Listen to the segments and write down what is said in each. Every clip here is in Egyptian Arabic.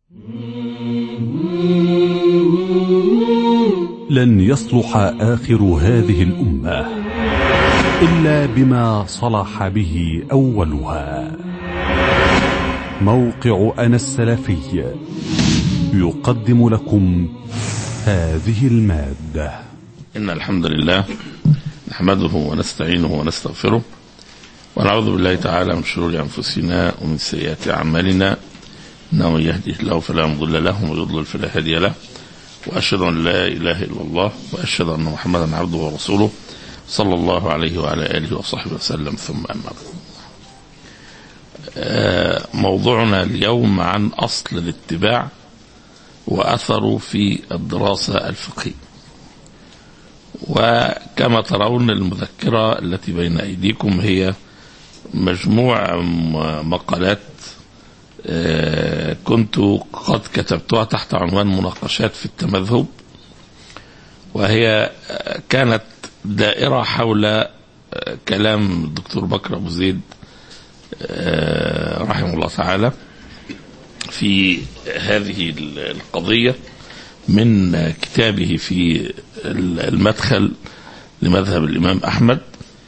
لن يصلح آخر هذه الأمة إلا بما صلح به أولها موقع أنا السلفي يقدم لكم هذه المادة إن الحمد لله نحمده ونستعينه ونستغفره ونعوذ بالله تعالى من شرور أنفسنا ومن سيئات أعمالنا إنه من يهده الله فلا مضل له ومن يضلل فلا هادي له وأشهد أن لا إله إلا الله وأشهد أن محمدا عبده ورسوله صلى الله عليه وعلى آله وصحبه وسلم ثم أما بعد آه، موضوعنا اليوم عن أصل الاتباع وأثره في الدراسة الفقهية وكما ترون المذكرة التي بين أيديكم هي مجموع م- مقالات آه، كنت قد كتبتها تحت عنوان مناقشات في التمذهب وهي آه، كانت دائرة حول آه، كلام الدكتور بكر أبو زيد آه، رحمه الله تعالى في هذه القضية من كتابه في المدخل لمذهب الإمام أحمد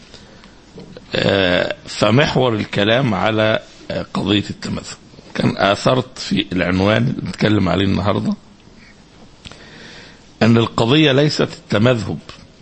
آه، فمحور الكلام على آه، قضية التمذهب كان آثرت في العنوان اللي بنتكلم عليه النهاردة أن القضية ليست التمذهب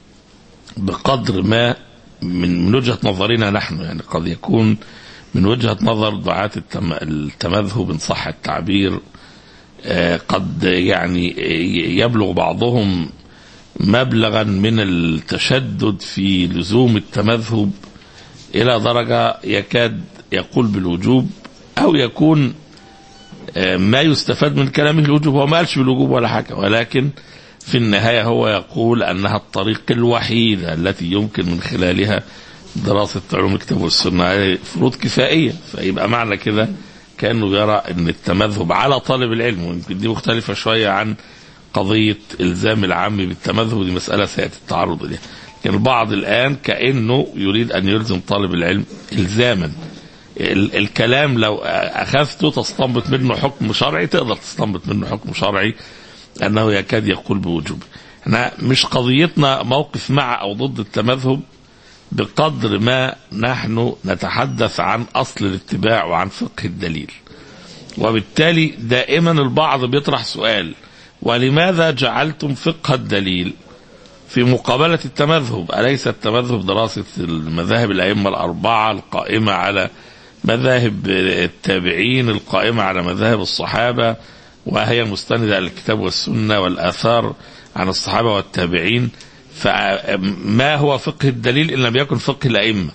بقدر ما من من وجهة نظرنا نحن يعني قد يكون من وجهة نظر دعاة التم- التمذهب إن صح التعبير آه، قد يعني يبلغ بعضهم مبلغا من التشدد في لزوم التمذهب إلى درجة يكاد يقول بالوجوب أو يكون آه، ما يستفاد من كلامه الوجوب هو ما قالش بالوجوب ولا حاجة ولكن في النهاية هو يقول أنها الطريق الوحيدة التي يمكن من خلالها دراسة علوم الكتاب والسنة هذه فروض كفائية فيبقى معنى كده كأنه يرى أن التمذهب على طالب العلم ويمكن دي مختلفة شوية عن قضية إلزام العام بالتمذهب دي مسألة سيأتي التعرض إليها لكن البعض الآن كأنه يريد أن يلزم طالب العلم إلزاما ال- الكلام لو أخذته تستنبط منه حكم شرعي تقدر تستنبط منه حكم شرعي أنه يكاد يقول بوجوبه احنا مش قضيتنا موقف مع أو ضد التمذهب بقدر ما نحن نتحدث عن أصل الاتباع وعن فقه الدليل وبالتالي دائما البعض بيطرح سؤال ولماذا جعلتم فقه الدليل في مقابلة التمذهب أليس التمذهب دراسة المذاهب الأئمة الأربعة القائمة على مذاهب التابعين القائمة على مذاهب الصحابة وهي مستندة على الكتاب والسنة والآثار عن الصحابة والتابعين فما هو فقه الدليل إن لم يكن فقه الأئمة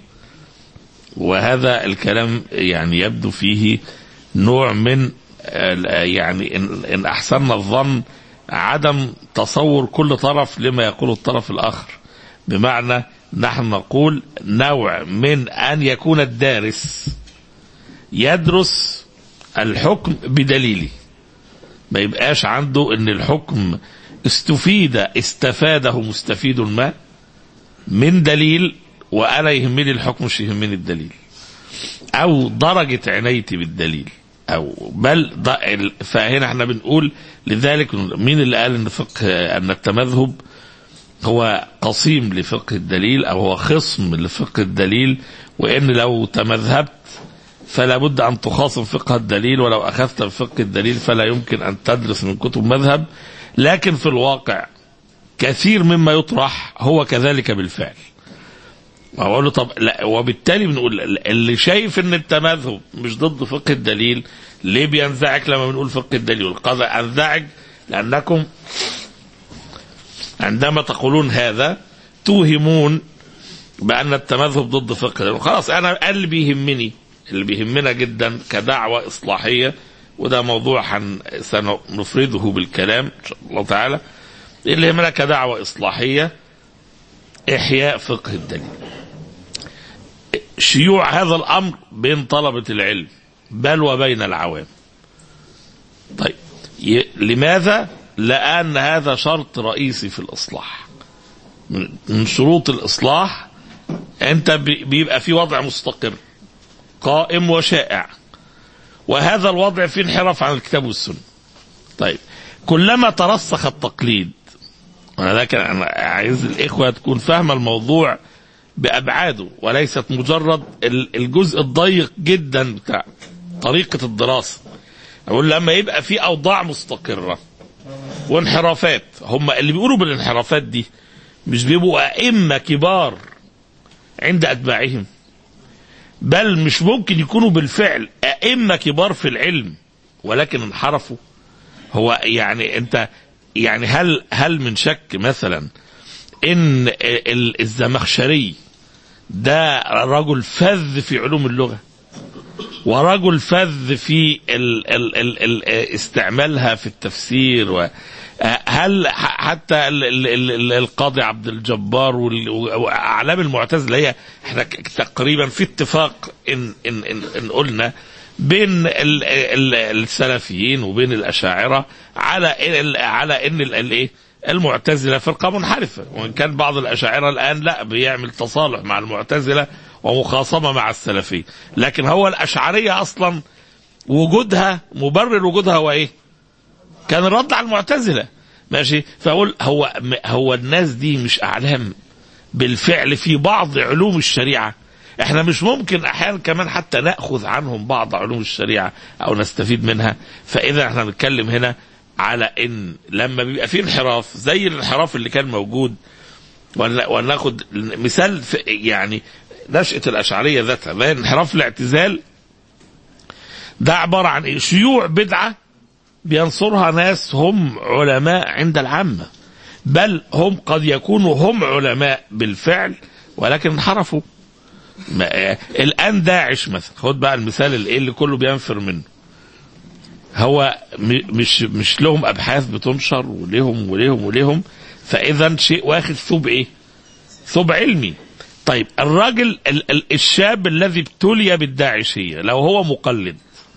وهذا الكلام يعني يبدو فيه نوع من ال- يعني إن, إن أحسننا الظن عدم تصور كل طرف لما يقوله الطرف الآخر بمعنى نحن نقول نوع من أن يكون الدارس يدرس الحكم بدليله ما يبقاش عنده ان الحكم استفيد استفاده مستفيد ما من دليل وانا يهمني الحكم مش يهمني الدليل او درجة عنايتي بالدليل او بل ض- ال- فهنا احنا بنقول لذلك مين اللي قال ان فقه ان التمذهب هو قصيم لفقه الدليل او هو خصم لفقه الدليل وان لو تمذهبت فلا بد أن تخاصم فقه الدليل ولو أخذت بفقه الدليل فلا يمكن أن تدرس من كتب مذهب لكن في الواقع كثير مما يطرح هو كذلك بالفعل أقول له طب لا وبالتالي بنقول اللي شايف ان التمذهب مش ضد فقه الدليل ليه بينزعج لما بنقول فقه الدليل قد انزعج لانكم عندما تقولون هذا توهمون بان التمذهب ضد فقه الدليل خلاص انا اللي بيهمني اللي بيهمنا جدا كدعوه اصلاحيه وده موضوع حن سنفرده بالكلام ان شاء الله تعالى اللي يهمنا كدعوه اصلاحيه احياء فقه الدليل شيوع هذا الامر بين طلبه العلم بل وبين العوام طيب ي- لماذا لان هذا شرط رئيسي في الاصلاح من من شروط الاصلاح انت بي- بيبقى في وضع مستقر قائم وشائع وهذا الوضع فيه انحراف عن الكتاب والسنه طيب كلما ترسخ التقليد ولكن انا عايز الاخوه تكون فاهمه الموضوع بابعاده وليست مجرد ال- الجزء الضيق جدا بتاع طريقه الدراسه اقول لما يبقى في اوضاع مستقره وانحرافات هم اللي بيقولوا بالانحرافات دي مش بيبقوا ائمه كبار عند اتباعهم بل مش ممكن يكونوا بالفعل ائمه كبار في العلم ولكن انحرفوا هو يعني انت يعني هل هل من شك مثلا ان ال- الزمخشري ده رجل فذ في علوم اللغه ورجل فذ في ال ال ال ال استعمالها في التفسير و هل ح- حتى ال ال ال ال القاضي عبد الجبار وال- واعلام المعتزله هي احنا ك- تقريبا في اتفاق ان ان ان, إن قلنا بين ال ال السلفيين وبين الاشاعره على ال على ان ال- الايه المعتزله فرقه منحرفه وان كان بعض الاشاعره الان لا بيعمل تصالح مع المعتزله ومخاصمه مع السلفيه لكن هو الاشعريه اصلا وجودها مبرر وجودها هو ايه؟ كان الرد على المعتزله ماشي فاقول هو هو الناس دي مش اعلام بالفعل في بعض علوم الشريعه احنا مش ممكن احيانا كمان حتى ناخذ عنهم بعض علوم الشريعه او نستفيد منها فاذا احنا بنتكلم هنا على ان لما بيبقى في انحراف زي الانحراف اللي كان موجود ون- وناخد مثال في يعني نشأة الأشعرية ذاتها زي انحراف الاعتزال ده عبارة عن إيه؟ شيوع بدعة بينصرها ناس هم علماء عند العامة بل هم قد يكونوا هم علماء بالفعل ولكن انحرفوا ما- آه، الآن داعش مثلا خد بقى المثال اللي, اللي كله بينفر منه هو م- مش مش لهم ابحاث بتنشر وليهم وليهم وليهم فاذا شيء واخد ثوب ايه؟ ثوب علمي. طيب الراجل ال- ال- الشاب الذي ابتلي بالداعشيه لو هو مقلد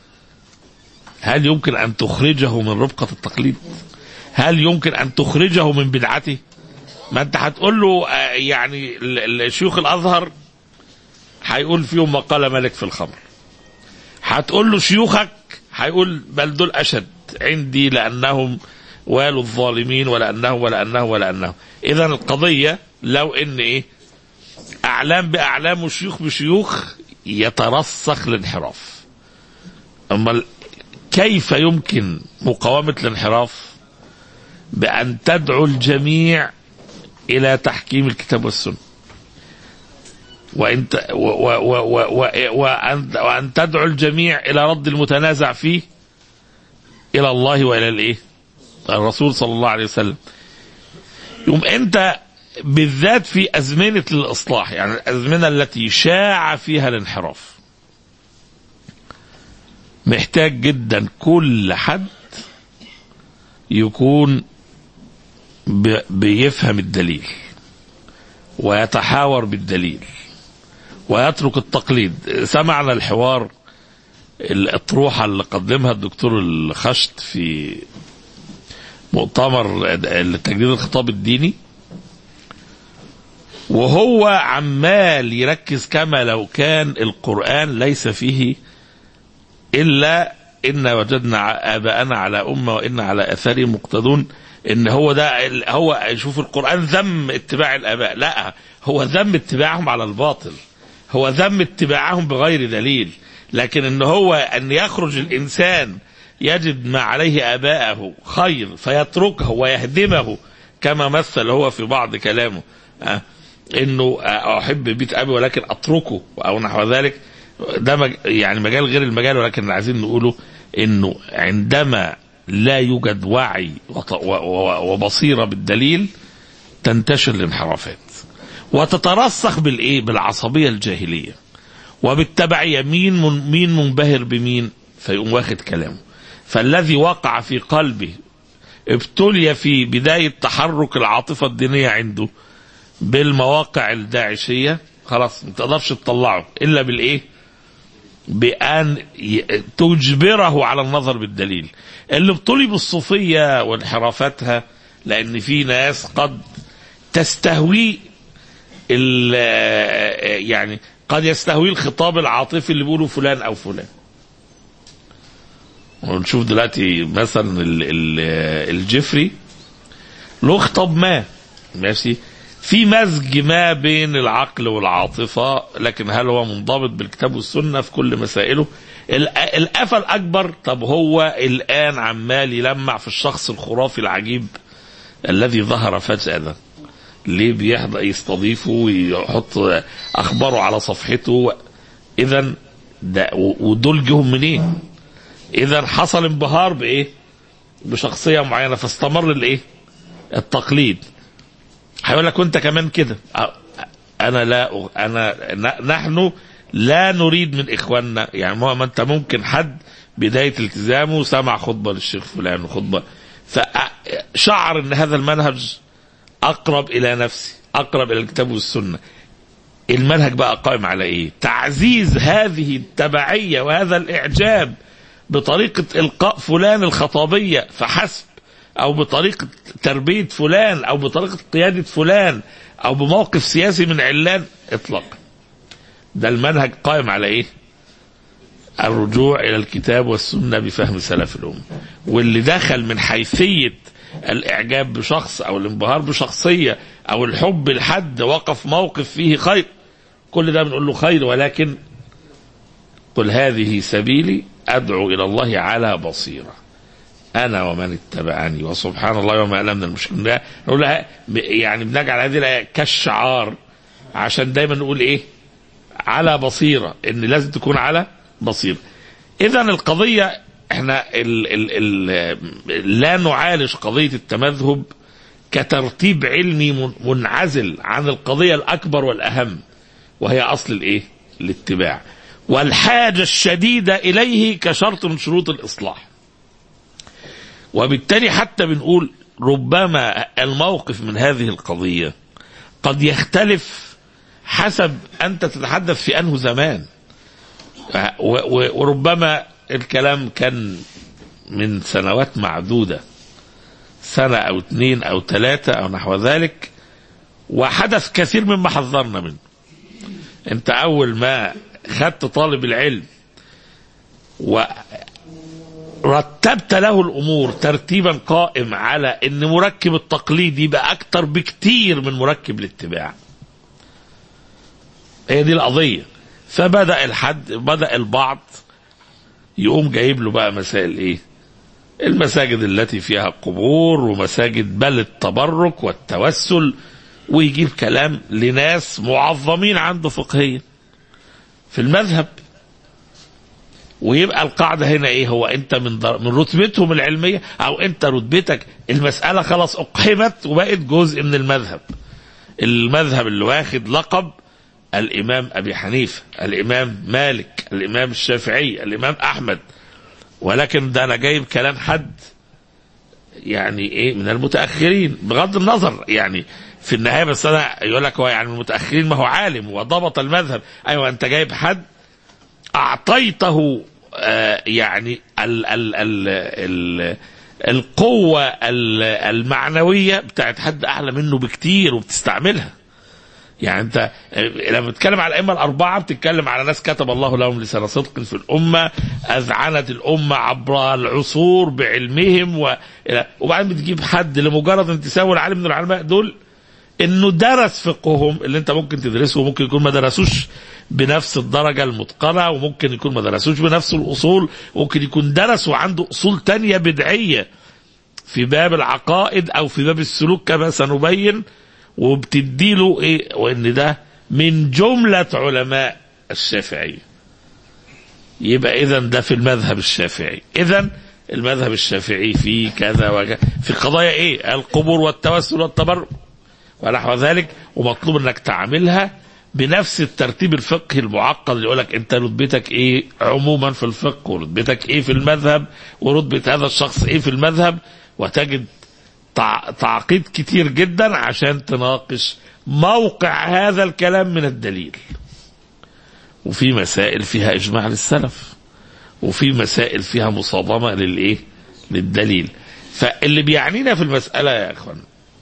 هل يمكن ان تخرجه من ربقه التقليد؟ هل يمكن ان تخرجه من بدعته؟ ما انت هتقول له آه، يعني ال- ال- شيوخ الازهر هيقول فيهم ما قال ملك في الخمر. هتقول له شيوخك هيقول بل دول اشد عندي لانهم والوا الظالمين ولانه ولانه ولانه اذا القضيه لو ان ايه اعلام باعلام وشيوخ بشيوخ يترسخ الانحراف اما كيف يمكن مقاومه الانحراف بان تدعو الجميع الى تحكيم الكتاب والسنه وان ت- و- و- و- و- و- وان وان تدعو الجميع الى رد المتنازع فيه الى الله والى الايه؟ الرسول صلى الله عليه وسلم. يوم انت بالذات في ازمنه الاصلاح يعني الازمنه التي شاع فيها الانحراف. محتاج جدا كل حد يكون بي- بيفهم الدليل ويتحاور بالدليل ويترك التقليد سمعنا الحوار الأطروحة اللي قدمها الدكتور الخشت في مؤتمر تجديد الخطاب الديني وهو عمال يركز كما لو كان القرآن ليس فيه إلا إن وجدنا آباءنا على أمة وإن على أثارهم مقتدون إن هو ده ال- هو شوف القرآن ذم اتباع الآباء لا هو ذم اتباعهم على الباطل هو ذم اتباعهم بغير دليل لكن ان هو ان يخرج الانسان يجد ما عليه اباءه خير فيتركه ويهدمه كما مثل هو في بعض كلامه أه انه احب بيت ابي ولكن اتركه او نحو ذلك ده مج... يعني مجال غير المجال ولكن اللي عايزين نقوله انه عندما لا يوجد وعي وط... و... و... وبصيره بالدليل تنتشر الانحرافات وتترسخ بالايه بالعصبيه الجاهليه وبالتبعيه مين من مين منبهر بمين فيقوم واخد كلامه فالذي وقع في قلبه ابتلي في بدايه تحرك العاطفه الدينيه عنده بالمواقع الداعشيه خلاص ما تقدرش تطلعه الا بالايه؟ بان ي- تجبره على النظر بالدليل اللي ابتلي بالصوفيه وانحرافاتها لان في ناس قد تستهوي ال- يعني قد يستهوي الخطاب العاطفي اللي بيقوله فلان او فلان ونشوف دلوقتي مثلا ال ال الجفري له خطاب ما ماشي في مزج ما بين العقل والعاطفة لكن هل هو منضبط بالكتاب والسنة في كل مسائله ال- القفا الأكبر طب هو الآن عمال يلمع في الشخص الخرافي العجيب الذي ظهر فجأة ده ليه بيحضر يستضيفه ويحط أخباره على صفحته إذا ده و- ودول جهم منين؟ إذا حصل انبهار بإيه؟ بشخصية معينة فاستمر الإيه؟ التقليد هيقول لك وانت كمان كده أ- انا لا أ- انا ن- نحن لا نريد من اخواننا يعني ما ما انت ممكن حد بدايه التزامه سمع خطبه للشيخ فلان وخطبه فشعر ان هذا المنهج اقرب الى نفسي اقرب الى الكتاب والسنه المنهج بقى قائم على ايه تعزيز هذه التبعيه وهذا الاعجاب بطريقه القاء فلان الخطابيه فحسب او بطريقه تربيه فلان او بطريقه قياده فلان او بموقف سياسي من علان اطلاقا ده المنهج قائم على ايه الرجوع الى الكتاب والسنه بفهم سلف الامه واللي دخل من حيثيه الاعجاب بشخص او الانبهار بشخصيه او الحب لحد وقف موقف فيه خير كل ده بنقول له خير ولكن قل هذه سبيلي ادعو الى الله على بصيره انا ومن اتبعني وسبحان الله وما انا من المشركين ده نقول لها يعني بنجعل هذه الايه كالشعار عشان دايما نقول ايه على بصيره ان لازم تكون على بصيره اذا القضيه احنا ال ال ال لا نعالج قضيه التمذهب كترتيب علمي من- منعزل عن القضيه الاكبر والاهم وهي اصل الايه الاتباع والحاجه الشديده اليه كشرط من شروط الاصلاح وبالتالي حتى بنقول ربما الموقف من هذه القضية قد يختلف حسب أنت تتحدث في أنه زمان و- و- وربما الكلام كان من سنوات معدودة سنة أو اثنين أو ثلاثة أو نحو ذلك وحدث كثير مما حذرنا منه أنت أول ما خدت طالب العلم و رتبت له الامور ترتيبا قائم على ان مركب التقليد يبقى اكتر بكتير من مركب الاتباع هي دي القضيه فبدا الحد بدا البعض يقوم جايب له بقى مسائل ايه المساجد التي فيها قبور ومساجد بل التبرك والتوسل ويجيب كلام لناس معظمين عنده فقهيا في المذهب ويبقى القاعدة هنا ايه هو انت من در... من رتبتهم العلمية او انت رتبتك المسألة خلاص اقحمت وبقت جزء من المذهب المذهب اللي واخد لقب الامام ابي حنيفة الامام مالك الامام الشافعي الامام احمد ولكن ده انا جايب كلام حد يعني ايه من المتاخرين بغض النظر يعني في النهايه بس انا يقول لك هو يعني من المتاخرين ما هو عالم وضبط المذهب ايوه انت جايب حد اعطيته آه، يعني ال ال ال ال القوة ال- المعنوية بتاعت حد أعلى منه بكتير وبتستعملها يعني أنت آه، لما بتتكلم على الأئمة الأربعة بتتكلم على ناس كتب الله لهم لسان صدق في الأمة أذعنت الأمة عبر العصور بعلمهم و... وبعدين بتجيب حد لمجرد انتسابه العالم من العلماء دول انه درس فقههم اللي انت ممكن تدرسه وممكن يكون ما درسوش بنفس الدرجة المتقنة وممكن يكون ما درسوش بنفس الأصول وممكن يكون درس وعنده أصول تانية بدعية في باب العقائد أو في باب السلوك كما سنبين وبتديله إيه وإن ده من جملة علماء الشافعية يبقى إذا ده في المذهب الشافعي إذا المذهب الشافعي في كذا وكذا في قضايا إيه القبور والتوسل والتبرك ونحو ذلك ومطلوب انك تعملها بنفس الترتيب الفقهي المعقد اللي يقول لك انت رتبتك ايه عموما في الفقه ورتبتك ايه في المذهب ورتبه هذا الشخص ايه في المذهب وتجد تع- تعقيد كتير جدا عشان تناقش موقع هذا الكلام من الدليل وفي مسائل فيها اجماع للسلف وفي مسائل فيها مصادمه للايه للدليل فاللي بيعنينا في المساله يا اخوان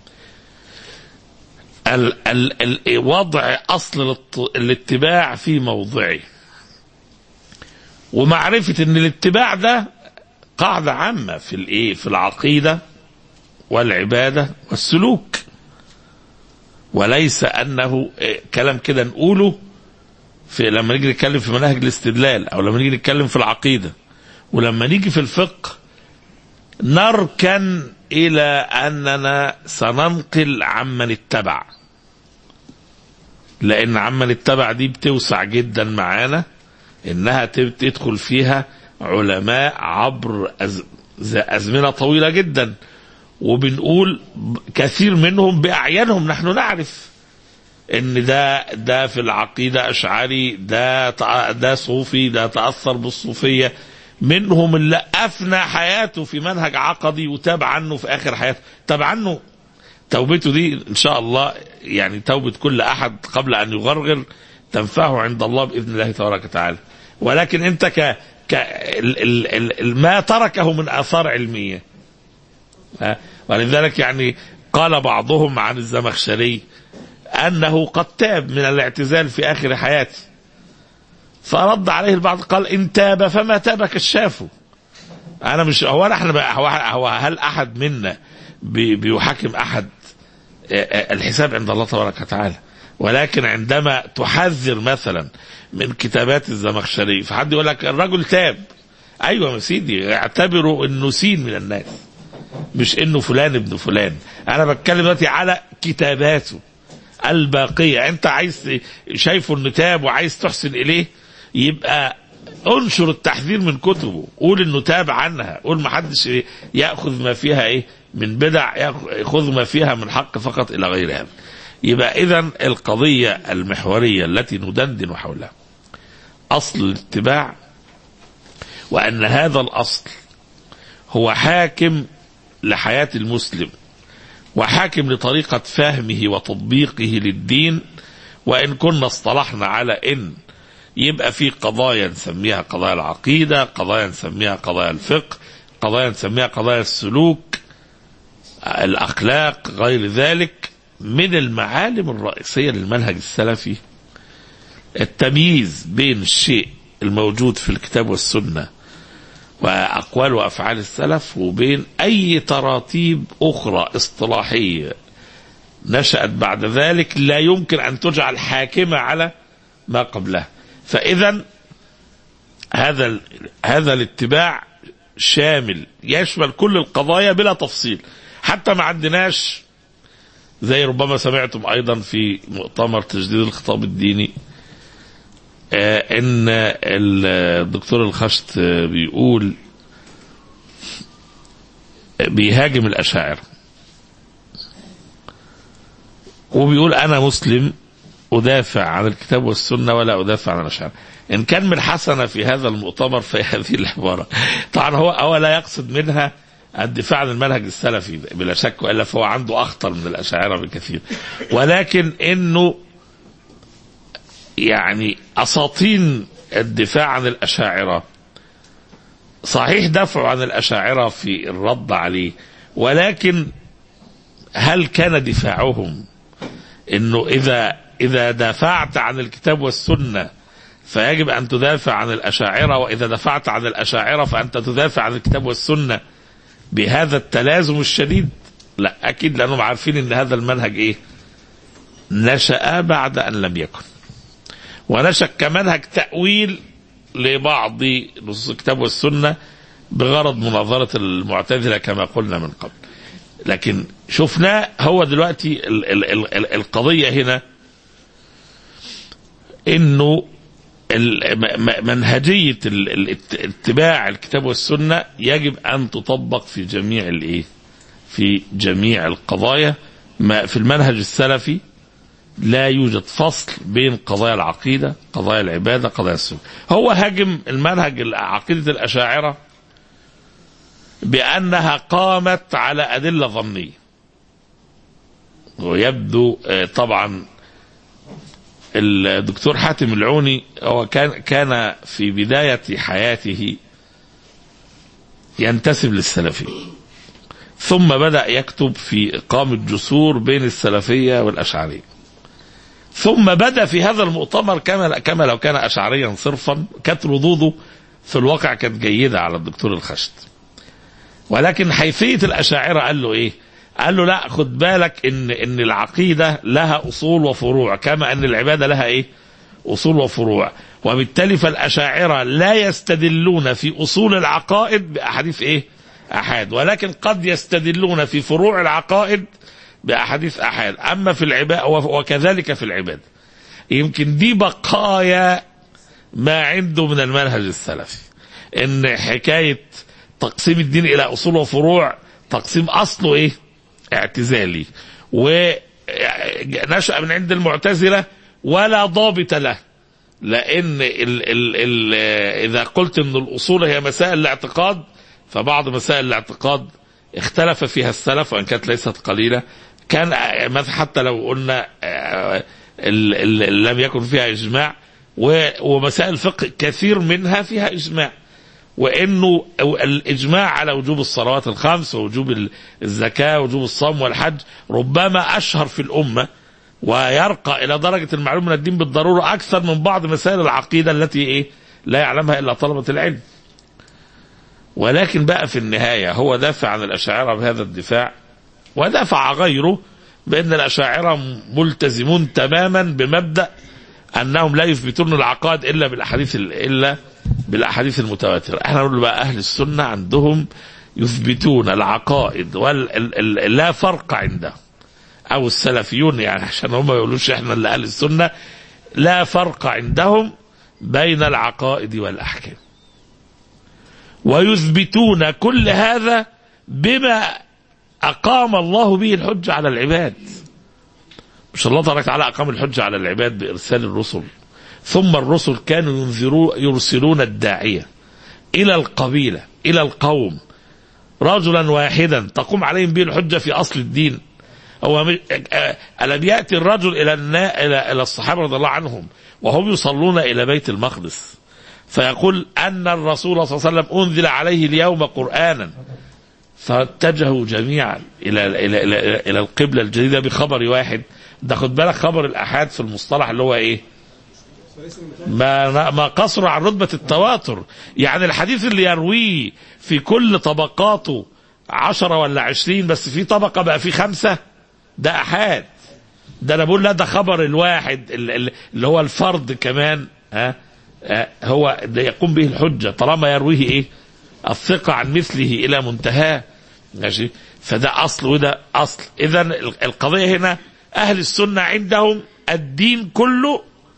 ال ال ال وضع اصل الات- الاتباع في موضعه ومعرفه ان الاتباع ده قاعدة عامة في الايه في العقيدة والعبادة والسلوك وليس انه إيه كلام كده نقوله في لما نيجي نتكلم في مناهج الاستدلال او لما نيجي نتكلم في العقيدة ولما نيجي في الفقه نركن الى اننا سننقل عمن اتبع لان عمن اتبع دي بتوسع جدا معانا انها تدخل فيها علماء عبر أز... ازمنه طويله جدا وبنقول كثير منهم باعيانهم نحن نعرف ان ده ده في العقيده اشعري ده ده صوفي ده تاثر بالصوفيه منهم اللي افنى حياته في منهج عقدي وتاب عنه في اخر حياته تاب عنه توبته دي ان شاء الله يعني توبه كل احد قبل ان يغرغر تنفعه عند الله باذن الله تبارك وتعالى ولكن انت ك, ك... ال... ال... ال... ما تركه من اثار علميه ها؟ ولذلك يعني قال بعضهم عن الزمخشري انه قد تاب من الاعتزال في اخر حياته فرد عليه البعض قال ان تاب فما تاب كشافه انا مش هو احنا بقى هو, هو هل احد منا بي بيحاكم احد الحساب عند الله تبارك وتعالى ولكن عندما تحذر مثلا من كتابات الزمخشري فحد يقول لك الرجل تاب ايوه يا سيدي اعتبروا انه سين من الناس مش انه فلان ابن فلان انا بتكلم دلوقتي على كتاباته الباقيه انت عايز شايفه انه تاب وعايز تحسن اليه يبقى انشر التحذير من كتبه قول انه تاب عنها قول ما حدش ياخذ ما فيها ايه من بدع ياخذ ما فيها من حق فقط الى غير هذا يبقى اذا القضيه المحوريه التي ندندن حولها اصل الاتباع وان هذا الاصل هو حاكم لحياه المسلم وحاكم لطريقه فهمه وتطبيقه للدين وان كنا اصطلحنا على ان يبقى في قضايا نسميها قضايا العقيده قضايا نسميها قضايا الفقه قضايا نسميها قضايا السلوك الاخلاق غير ذلك من المعالم الرئيسيه للمنهج السلفي التمييز بين الشيء الموجود في الكتاب والسنه واقوال وافعال السلف وبين اي تراتيب اخرى اصطلاحيه نشات بعد ذلك لا يمكن ان تجعل حاكمه على ما قبلها فاذا هذا هذا الاتباع شامل يشمل كل القضايا بلا تفصيل حتى ما عندناش زي ربما سمعتم ايضا في مؤتمر تجديد الخطاب الديني آه ان الدكتور الخشت بيقول بيهاجم الاشاعره وبيقول انا مسلم ادافع عن الكتاب والسنه ولا ادافع عن الاشاعره ان كان من حسنه في هذا المؤتمر في هذه العباره طبعا هو هو لا يقصد منها الدفاع عن المنهج السلفي بلا شك والا فهو عنده اخطر من الاشاعره بكثير ولكن انه يعني اساطين الدفاع عن الاشاعره صحيح دفعوا عن الاشاعره في الرد عليه ولكن هل كان دفاعهم انه اذا اذا دافعت عن الكتاب والسنه فيجب ان تدافع عن الاشاعره واذا دفعت عن الاشاعره فانت تدافع عن الكتاب والسنه بهذا التلازم الشديد لا اكيد لانهم عارفين ان هذا المنهج ايه نشا بعد ان لم يكن ونشا كمنهج تاويل لبعض نصوص الكتاب والسنه بغرض مناظره المعتزله كما قلنا من قبل لكن شفناه هو دلوقتي ال ال ال القضيه هنا انه منهجية اتباع الكتاب والسنة يجب أن تطبق في جميع الإيه؟ في جميع القضايا ما في المنهج السلفي لا يوجد فصل بين قضايا العقيدة قضايا العبادة قضايا السنة هو هاجم المنهج عقيدة الأشاعرة بأنها قامت على أدلة ظنية ويبدو طبعا الدكتور حاتم العوني هو كان كان في بداية حياته ينتسب للسلفية ثم بدأ يكتب في إقامة جسور بين السلفية والأشعرية ثم بدا في هذا المؤتمر كما كما لو كان اشعريا صرفا كانت ردوده في الواقع كانت جيده على الدكتور الخشت ولكن حيثيه الاشاعره قال له ايه؟ قال له لا خد بالك ان ان العقيده لها اصول وفروع كما ان العباده لها ايه؟ اصول وفروع وبالتالي فالاشاعره لا يستدلون في اصول العقائد باحاديث ايه؟ احاد ولكن قد يستدلون في فروع العقائد باحاديث احاد اما في العباده وكذلك في العباده يمكن دي بقايا ما عنده من المنهج السلفي ان حكايه تقسيم الدين الى اصول وفروع تقسيم اصله ايه؟ اعتزالي ونشأ من عند المعتزله ولا ضابط له لان ال ال ال اذا قلت ان الاصول هي مسائل الاعتقاد فبعض مسائل الاعتقاد اختلف فيها السلف وان كانت ليست قليله كان مثلا حتى لو قلنا ال ال لم يكن فيها اجماع ومسائل الفقه كثير منها فيها اجماع وانه الاجماع على وجوب الصلوات الخمس ووجوب الزكاه ووجوب الصوم والحج ربما اشهر في الامه ويرقى الى درجه المعلوم من الدين بالضروره اكثر من بعض مسائل العقيده التي ايه لا يعلمها الا طلبه العلم. ولكن بقى في النهايه هو دافع عن الاشاعره بهذا الدفاع ودافع غيره بان الاشاعره ملتزمون تماما بمبدا انهم لا يثبتون العقائد الا بالاحاديث الا بالاحاديث المتواتره، احنا نقول بقى اهل السنه عندهم يثبتون العقائد ولا فرق عندهم. او السلفيون يعني عشان هم ما يقولوش احنا اللي اهل السنه لا فرق عندهم بين العقائد والاحكام. ويثبتون كل هذا بما اقام الله به الحجه على العباد. مش الله تبارك وتعالى اقام الحجه على العباد بارسال الرسل. ثم الرسل كانوا ينذرون يرسلون الداعيه الى القبيله الى القوم رجلا واحدا تقوم عليهم به الحجه في اصل الدين هو ألم يأتي الرجل إلى إلى إلى الصحابة رضي الله عنهم وهم يصلون إلى بيت المقدس فيقول أن الرسول صلى الله عليه وسلم أنزل عليه اليوم قرآنا فاتجهوا جميعا إلى إلى إلى, إلى القبلة الجديدة بخبر واحد ده خد بالك خبر الآحاد في المصطلح اللي هو إيه؟ ما ما قصر عن رتبة التواتر يعني الحديث اللي يرويه في كل طبقاته عشرة ولا عشرين بس في طبقة بقى في خمسة ده احاد ده انا بقول لا ده خبر الواحد اللي هو الفرد كمان ها هو ده يقوم به الحجه طالما يرويه ايه الثقه عن مثله الى منتهاه ماشي فده اصل وده اصل اذا القضيه هنا اهل السنه عندهم الدين كله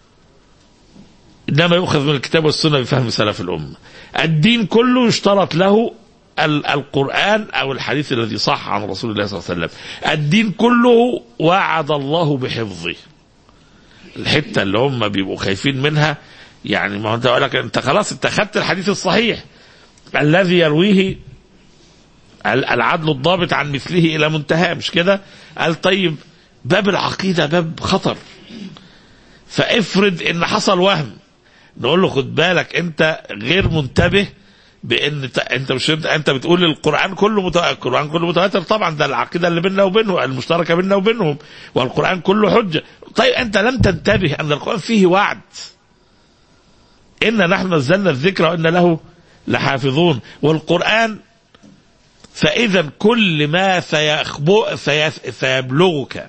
انما يؤخذ من الكتاب والسنه بفهم سلف الامه الدين كله يشترط له القرآن أو الحديث الذي صح عن رسول الله صلى الله عليه وسلم الدين كله وعد الله بحفظه الحتة اللي هم بيبقوا خايفين منها يعني ما انت لك انت خلاص انت خدت الحديث الصحيح الذي يرويه العدل الضابط عن مثله الى منتهى مش كده قال طيب باب العقيده باب خطر فافرض ان حصل وهم نقول له خد بالك انت غير منتبه بان انت مش انت بتقول القران كله متواتر القران كله متواتر طبعا ده العقيده اللي بيننا وبينهم المشتركه بيننا وبينهم والقران كله حجه طيب انت لم تنتبه ان القران فيه وعد إنا نحن نزلنا الذكر وإنا له لحافظون والقرآن فإذا كل ما سيخبو سيبلغك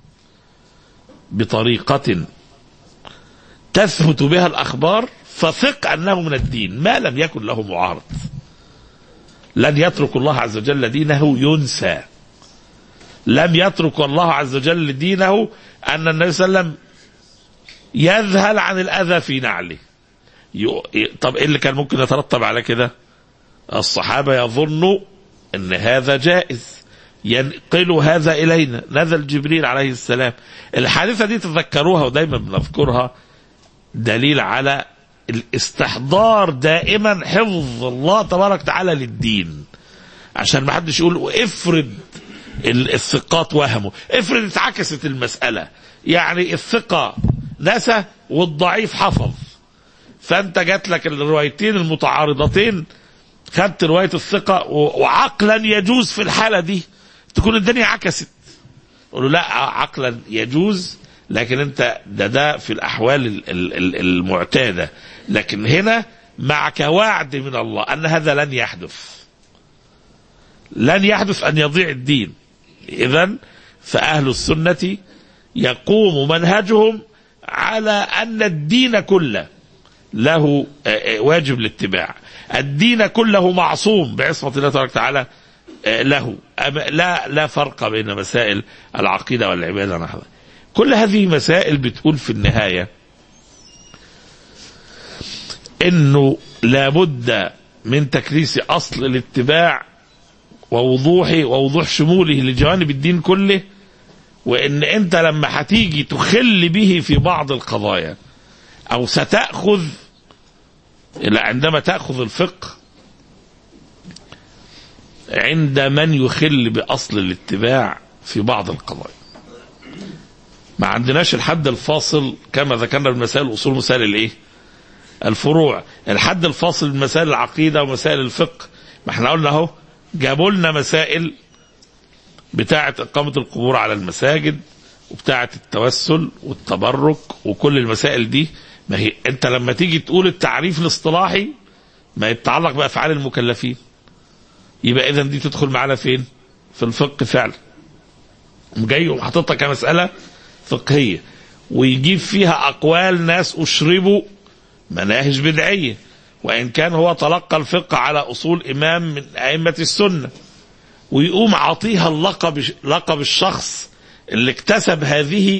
بطريقة تثبت بها الأخبار فثق أنه من الدين ما لم يكن له معارض لن يترك الله عز وجل دينه ينسى لم يترك الله عز وجل دينه أن النبي صلى الله عليه وسلم يذهل عن الأذى في نعله طب ايه اللي كان ممكن يترتب على كده الصحابه يظنوا ان هذا جائز ينقل هذا الينا نزل جبريل عليه السلام الحادثه دي تذكروها ودايما بنذكرها دليل على الاستحضار دائما حفظ الله تبارك وتعالى للدين عشان ما حدش يقول افرض الثقات وهموا افرض اتعكست المساله يعني الثقه نسى والضعيف حفظ فانت جات لك الروايتين المتعارضتين خدت روايه الثقه وعقلا يجوز في الحاله دي تكون الدنيا عكست قول له لا عقلا يجوز لكن انت ده ده في الاحوال المعتاده لكن هنا معك وعد من الله ان هذا لن يحدث لن يحدث أن يضيع الدين إذا فأهل السنة يقوم منهجهم على أن الدين كله له واجب الاتباع الدين كله معصوم بعصمة الله تبارك وتعالى له لا لا فرق بين مسائل العقيدة والعبادة نحو كل هذه مسائل بتقول في النهاية انه لابد من تكريس اصل الاتباع ووضوحه ووضوح شموله لجوانب الدين كله وان انت لما هتيجي تخل به في بعض القضايا او ستاخذ عندما تاخذ الفقه عند من يخل باصل الاتباع في بعض القضايا ما عندناش الحد الفاصل كما ذكرنا بالمسائل اصول مسائل الايه الفروع الحد الفاصل بين مسائل العقيده ومسائل الفقه ما احنا قلنا اهو جابوا لنا مسائل بتاعه اقامه القبور على المساجد وبتاعه التوسل والتبرك وكل المسائل دي ما هي انت لما تيجي تقول التعريف الاصطلاحي ما يتعلق بافعال المكلفين يبقى اذا دي تدخل معانا فين؟ في الفقه فعلا جاي وحاططها كمساله فقهيه ويجيب فيها اقوال ناس اشربوا مناهج بدعيه وان كان هو تلقى الفقه على اصول امام من ائمه السنه ويقوم عطيها اللقب لقب الشخص اللي اكتسب هذه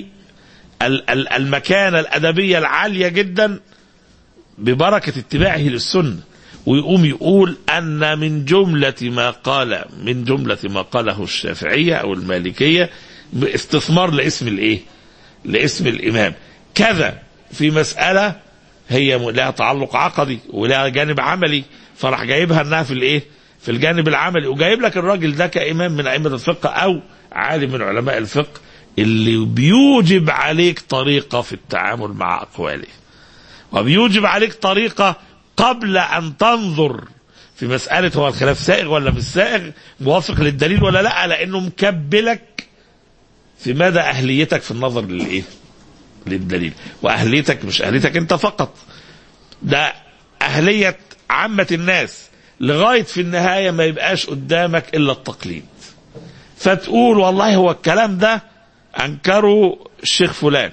المكانه الادبيه العاليه جدا ببركه اتباعه للسنه ويقوم يقول ان من جمله ما قال من جمله ما قاله الشافعيه او المالكيه استثمار لاسم الايه؟ لاسم الامام كذا في مساله هي لها تعلق عقدي ولها جانب عملي فراح جايبها انها في الايه؟ في الجانب العملي وجايب لك الراجل ده كامام من ائمه الفقه او عالم من علماء الفقه اللي بيوجب عليك طريقه في التعامل مع اقواله وبيوجب عليك طريقه قبل ان تنظر في مساله هو الخلاف سائغ ولا مش سائغ موافق للدليل ولا لا لانه مكبلك في مدى اهليتك في النظر للايه؟ للدليل واهليتك مش اهليتك انت فقط ده اهليه عامه الناس لغايه في النهايه ما يبقاش قدامك الا التقليد فتقول والله هو الكلام ده انكره الشيخ فلان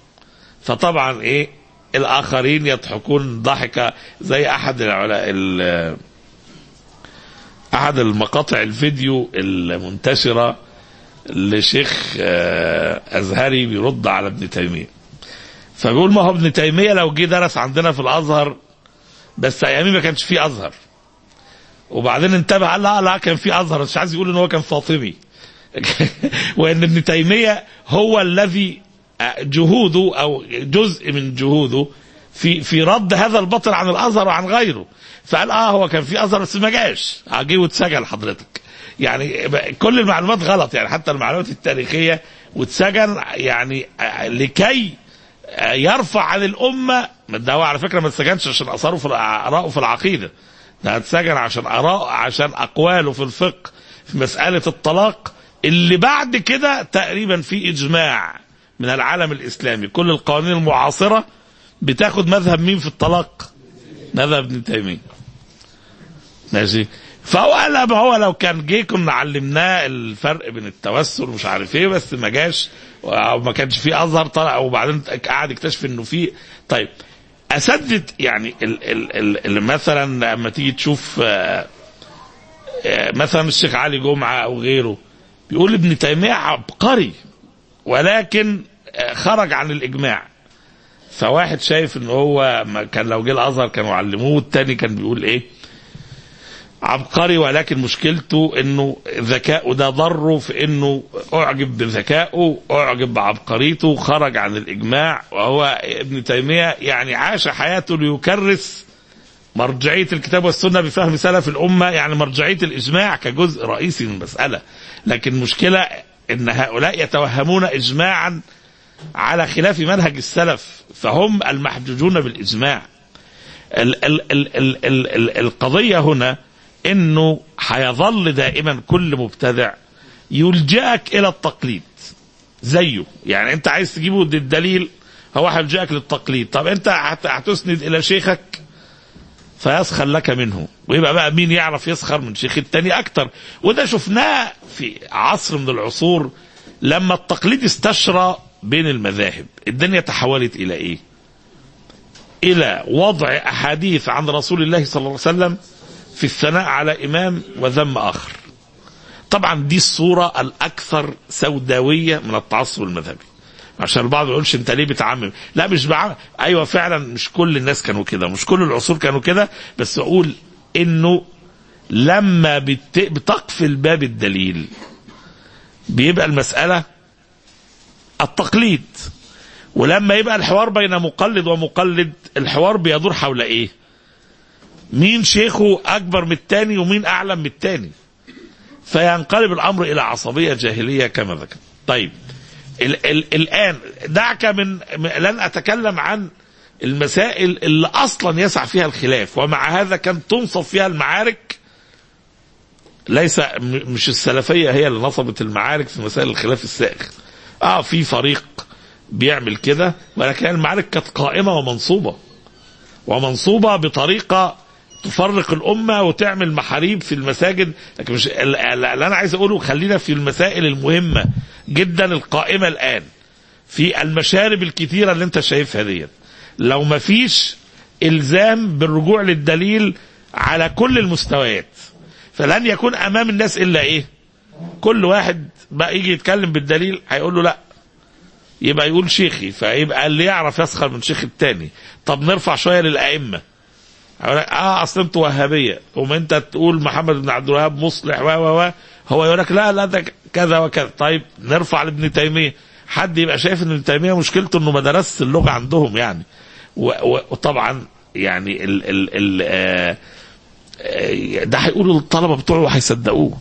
فطبعا ايه الاخرين يضحكون ضحكه زي احد العلا احد المقاطع الفيديو المنتشره لشيخ ازهري بيرد على ابن تيميه فبيقول ما هو ابن تيميه لو جه درس عندنا في الازهر بس ايامي ما كانش فيه ازهر وبعدين انتبه قال لا لا كان في ازهر مش عايز يقول ان هو كان فاطمي وان ابن تيميه هو الذي جهوده او جزء من جهوده في في رد هذا الباطل عن الازهر وعن غيره فقال اه هو كان في ازهر بس ما جاش جه واتسجن حضرتك يعني كل المعلومات غلط يعني حتى المعلومات التاريخيه واتسجن يعني لكي يرفع عن الامه ده هو على فكره ما اتسجنش عشان اثاره في اراءه في العقيده ده اتسجن عشان اراء عشان اقواله في الفقه في مساله الطلاق اللي بعد كده تقريبا في اجماع من العالم الاسلامي كل القوانين المعاصره بتاخد مذهب مين في الطلاق؟ مذهب ابن تيميه. ماشي؟ فهو قال ما هو لو كان جه كنا علمناه الفرق بين التوسل ومش عارف ايه بس ما جاش وما كانش فيه ازهر طلع وبعدين قعد يكتشف انه فيه طيب اسدد يعني ال ال ال مثلا لما تيجي تشوف مثلا الشيخ علي جمعه او غيره بيقول ابن تيميه عبقري ولكن خرج عن الاجماع فواحد شايف ان هو كان لو جه الازهر كانوا علموه والتاني كان بيقول ايه عبقري ولكن مشكلته انه ذكاؤه ده ضره في انه اعجب بذكائه اعجب بعبقريته خرج عن الاجماع وهو ابن تيميه يعني عاش حياته ليكرس مرجعيه الكتاب والسنه بفهم سلف الامه يعني مرجعيه الاجماع كجزء رئيسي من المساله لكن مشكله ان هؤلاء يتوهمون اجماعا على خلاف منهج السلف فهم المحجوجون بالاجماع ال ال ال ال ال ال القضيه هنا انه هيظل دائما كل مبتدع يلجأك الى التقليد زيه يعني انت عايز تجيبه الدليل هو هيلجأك للتقليد طب انت هتسند الى شيخك فيسخر لك منه ويبقى بقى مين يعرف يسخر من شيخ التاني اكتر وده شفناه في عصر من العصور لما التقليد استشرى بين المذاهب الدنيا تحولت الى ايه الى وضع احاديث عن رسول الله صلى الله عليه وسلم في الثناء على امام وذم اخر طبعا دي الصوره الاكثر سوداويه من التعصب المذهبي عشان البعض ما يقولش انت ليه بتعمم لا مش بعمم ايوه فعلا مش كل الناس كانوا كده مش كل العصور كانوا كده بس اقول انه لما بت... بتقفل باب الدليل بيبقى المساله التقليد ولما يبقى الحوار بين مقلد ومقلد الحوار بيدور حول ايه مين شيخه اكبر من التاني ومين اعلم من التاني فينقلب الامر الى عصبيه جاهليه كما ذكر طيب ال ال الان دعك من لن اتكلم عن المسائل اللي اصلا يسع فيها الخلاف ومع هذا كان تنصب فيها المعارك ليس م- مش السلفيه هي اللي نصبت المعارك في مسائل الخلاف السائغ اه في فريق بيعمل كده ولكن المعارك كانت قائمه ومنصوبه ومنصوبه بطريقه تفرق الامه وتعمل محاريب في المساجد لكن مش ال- ال- اللي انا عايز اقوله خلينا في المسائل المهمه جدا القائمه الان في المشارب الكتيره اللي انت شايفها ديت لو ما فيش الزام بالرجوع للدليل على كل المستويات فلن يكون امام الناس الا ايه كل واحد بقى يجي يتكلم بالدليل هيقول له لا يبقى يقول شيخي فيبقى اللي يعرف يسخر من شيخ التاني طب نرفع شويه للائمه يقول لك اه اصل انتوا وهابيه وما انت تقول محمد بن عبد الوهاب مصلح و و و هو يقول لك لا لا ده كذا وكذا طيب نرفع لابن تيميه حد يبقى شايف ان ابن تيميه مشكلته انه ما درسش اللغه عندهم يعني و- و- وطبعا يعني ال ال ال آه آه، ده هيقولوا للطلبه بتوعه هيصدقوه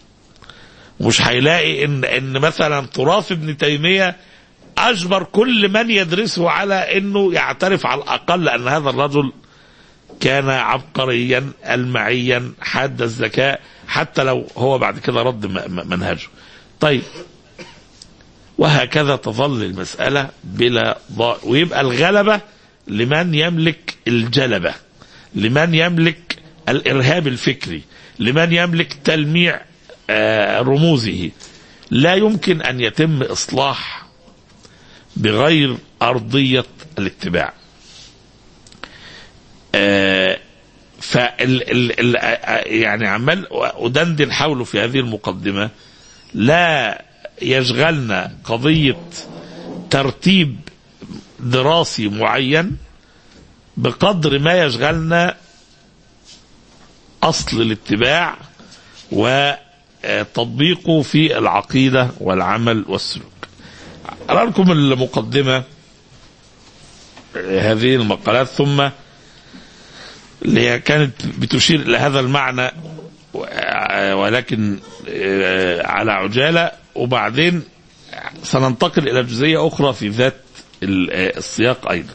مش هيلاقي ان ان مثلا تراث ابن تيميه اجبر كل من يدرسه على انه يعترف على الاقل ان هذا الرجل كان عبقريا المعيا حاد الذكاء حتى لو هو بعد كده رد م- م- منهجه طيب وهكذا تظل المسألة بلا ضاء ويبقى الغلبة لمن يملك الجلبة لمن يملك الإرهاب الفكري لمن يملك تلميع آه، رموزه لا يمكن أن يتم إصلاح بغير أرضية الاتباع آه، فال ال ال آه، يعني عمال أدندن حوله في هذه المقدمة لا يشغلنا قضية ترتيب دراسي معين بقدر ما يشغلنا أصل الاتباع وتطبيقه في العقيدة والعمل والسلوك أرى لكم المقدمة هذه المقالات ثم اللي هي كانت بتشير إلى هذا المعنى ولكن على عجالة وبعدين سننتقل إلى جزئية أخرى في ذات السياق أيضا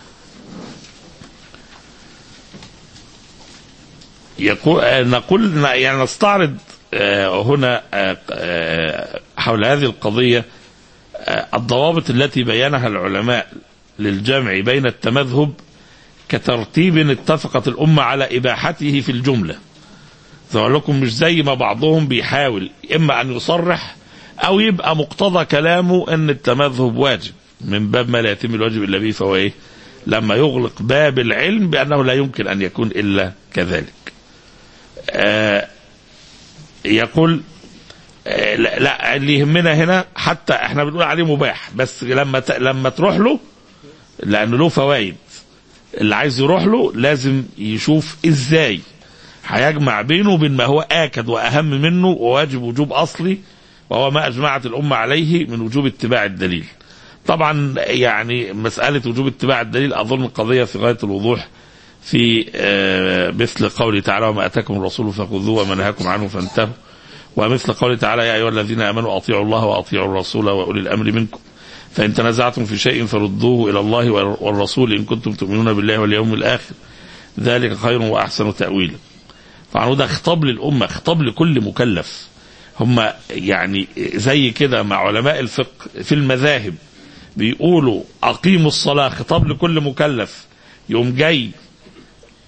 يقول نقول يعني نستعرض هنا حول هذه القضية الضوابط التي بينها العلماء للجمع بين التمذهب كترتيب اتفقت الأمة على إباحته في الجملة زي لكم مش زي ما بعضهم بيحاول إما أن يصرح أو يبقى مقتضى كلامه أن التمذهب واجب من باب ما لا يتم الواجب إلا به فهو إيه لما يغلق باب العلم بأنه لا يمكن أن يكون إلا كذلك آه يقول آه لا, لا اللي يهمنا هنا حتى احنا بنقول عليه مباح بس لما لما تروح له لأنه له فوائد اللي عايز يروح له لازم يشوف ازاي هيجمع بينه وبين ما هو آكد وأهم منه وواجب وجوب أصلي وهو ما أجمعت الأمة عليه من وجوب اتباع الدليل طبعا يعني مسألة وجوب اتباع الدليل أظن قضية في غاية الوضوح في مثل قوله تعالى وما أتاكم الرسول فخذوه وما نهاكم عنه فانتهوا ومثل قوله تعالى يا أيها الذين آمنوا أطيعوا الله وأطيعوا الرسول وأولي الأمر منكم فإن تنازعتم في شيء فردوه إلى الله والرسول إن كنتم تؤمنون بالله واليوم الآخر ذلك خير وأحسن تأويلا طبعا ده خطاب للأمة خطاب لكل مكلف هم يعني زي كده مع علماء الفقه في المذاهب بيقولوا أقيموا الصلاة خطاب لكل مكلف يوم جاي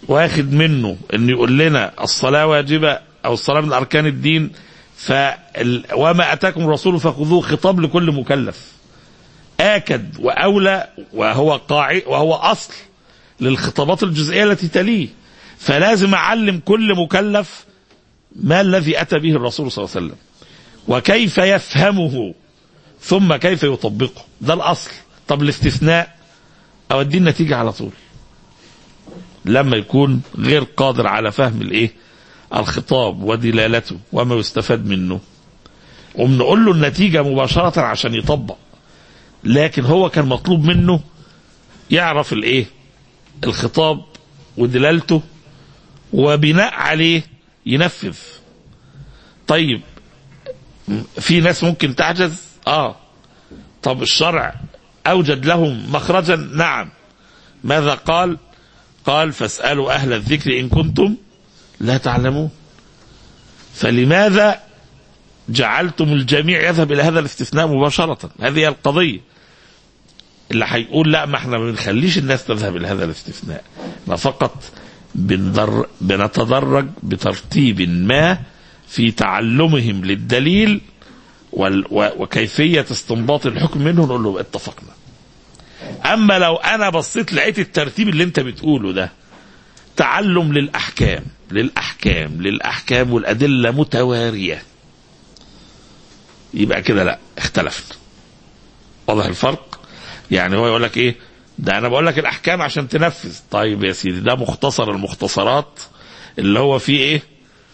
واخد منه انه يقول لنا الصلاه واجبه او الصلاه من اركان الدين ف وما اتاكم الرسول فخذوه خطاب لكل مكلف اكد واولى وهو قاعد وهو اصل للخطابات الجزئيه التي تليه فلازم اعلم كل مكلف ما الذي اتى به الرسول صلى الله عليه وسلم وكيف يفهمه ثم كيف يطبقه ده الاصل طب الاستثناء اودي النتيجه على طول لما يكون غير قادر على فهم الايه الخطاب ودلالته وما يستفاد منه وبنقول له النتيجه مباشره عشان يطبق لكن هو كان مطلوب منه يعرف الايه الخطاب ودلالته وبناء عليه ينفذ طيب في ناس ممكن تعجز اه طب الشرع اوجد لهم مخرجا نعم ماذا قال قال فاسالوا اهل الذكر ان كنتم لا تعلمون فلماذا جعلتم الجميع يذهب الى هذا الاستثناء مباشره هذه هي القضيه اللي هيقول لا ما احنا ما بنخليش الناس تذهب الى هذا الاستثناء احنا فقط بندر بنتدرج بترتيب ما في تعلمهم للدليل وال و- وكيفية استنباط الحكم منه نقول له اتفقنا أما لو أنا بصيت لقيت الترتيب اللي أنت بتقوله ده تعلم للأحكام للأحكام للأحكام والأدلة متوارية يبقى كده لا اختلفنا واضح الفرق يعني هو يقول لك ايه ده انا بقول لك الاحكام عشان تنفذ طيب يا سيدي ده مختصر المختصرات اللي هو فيه ايه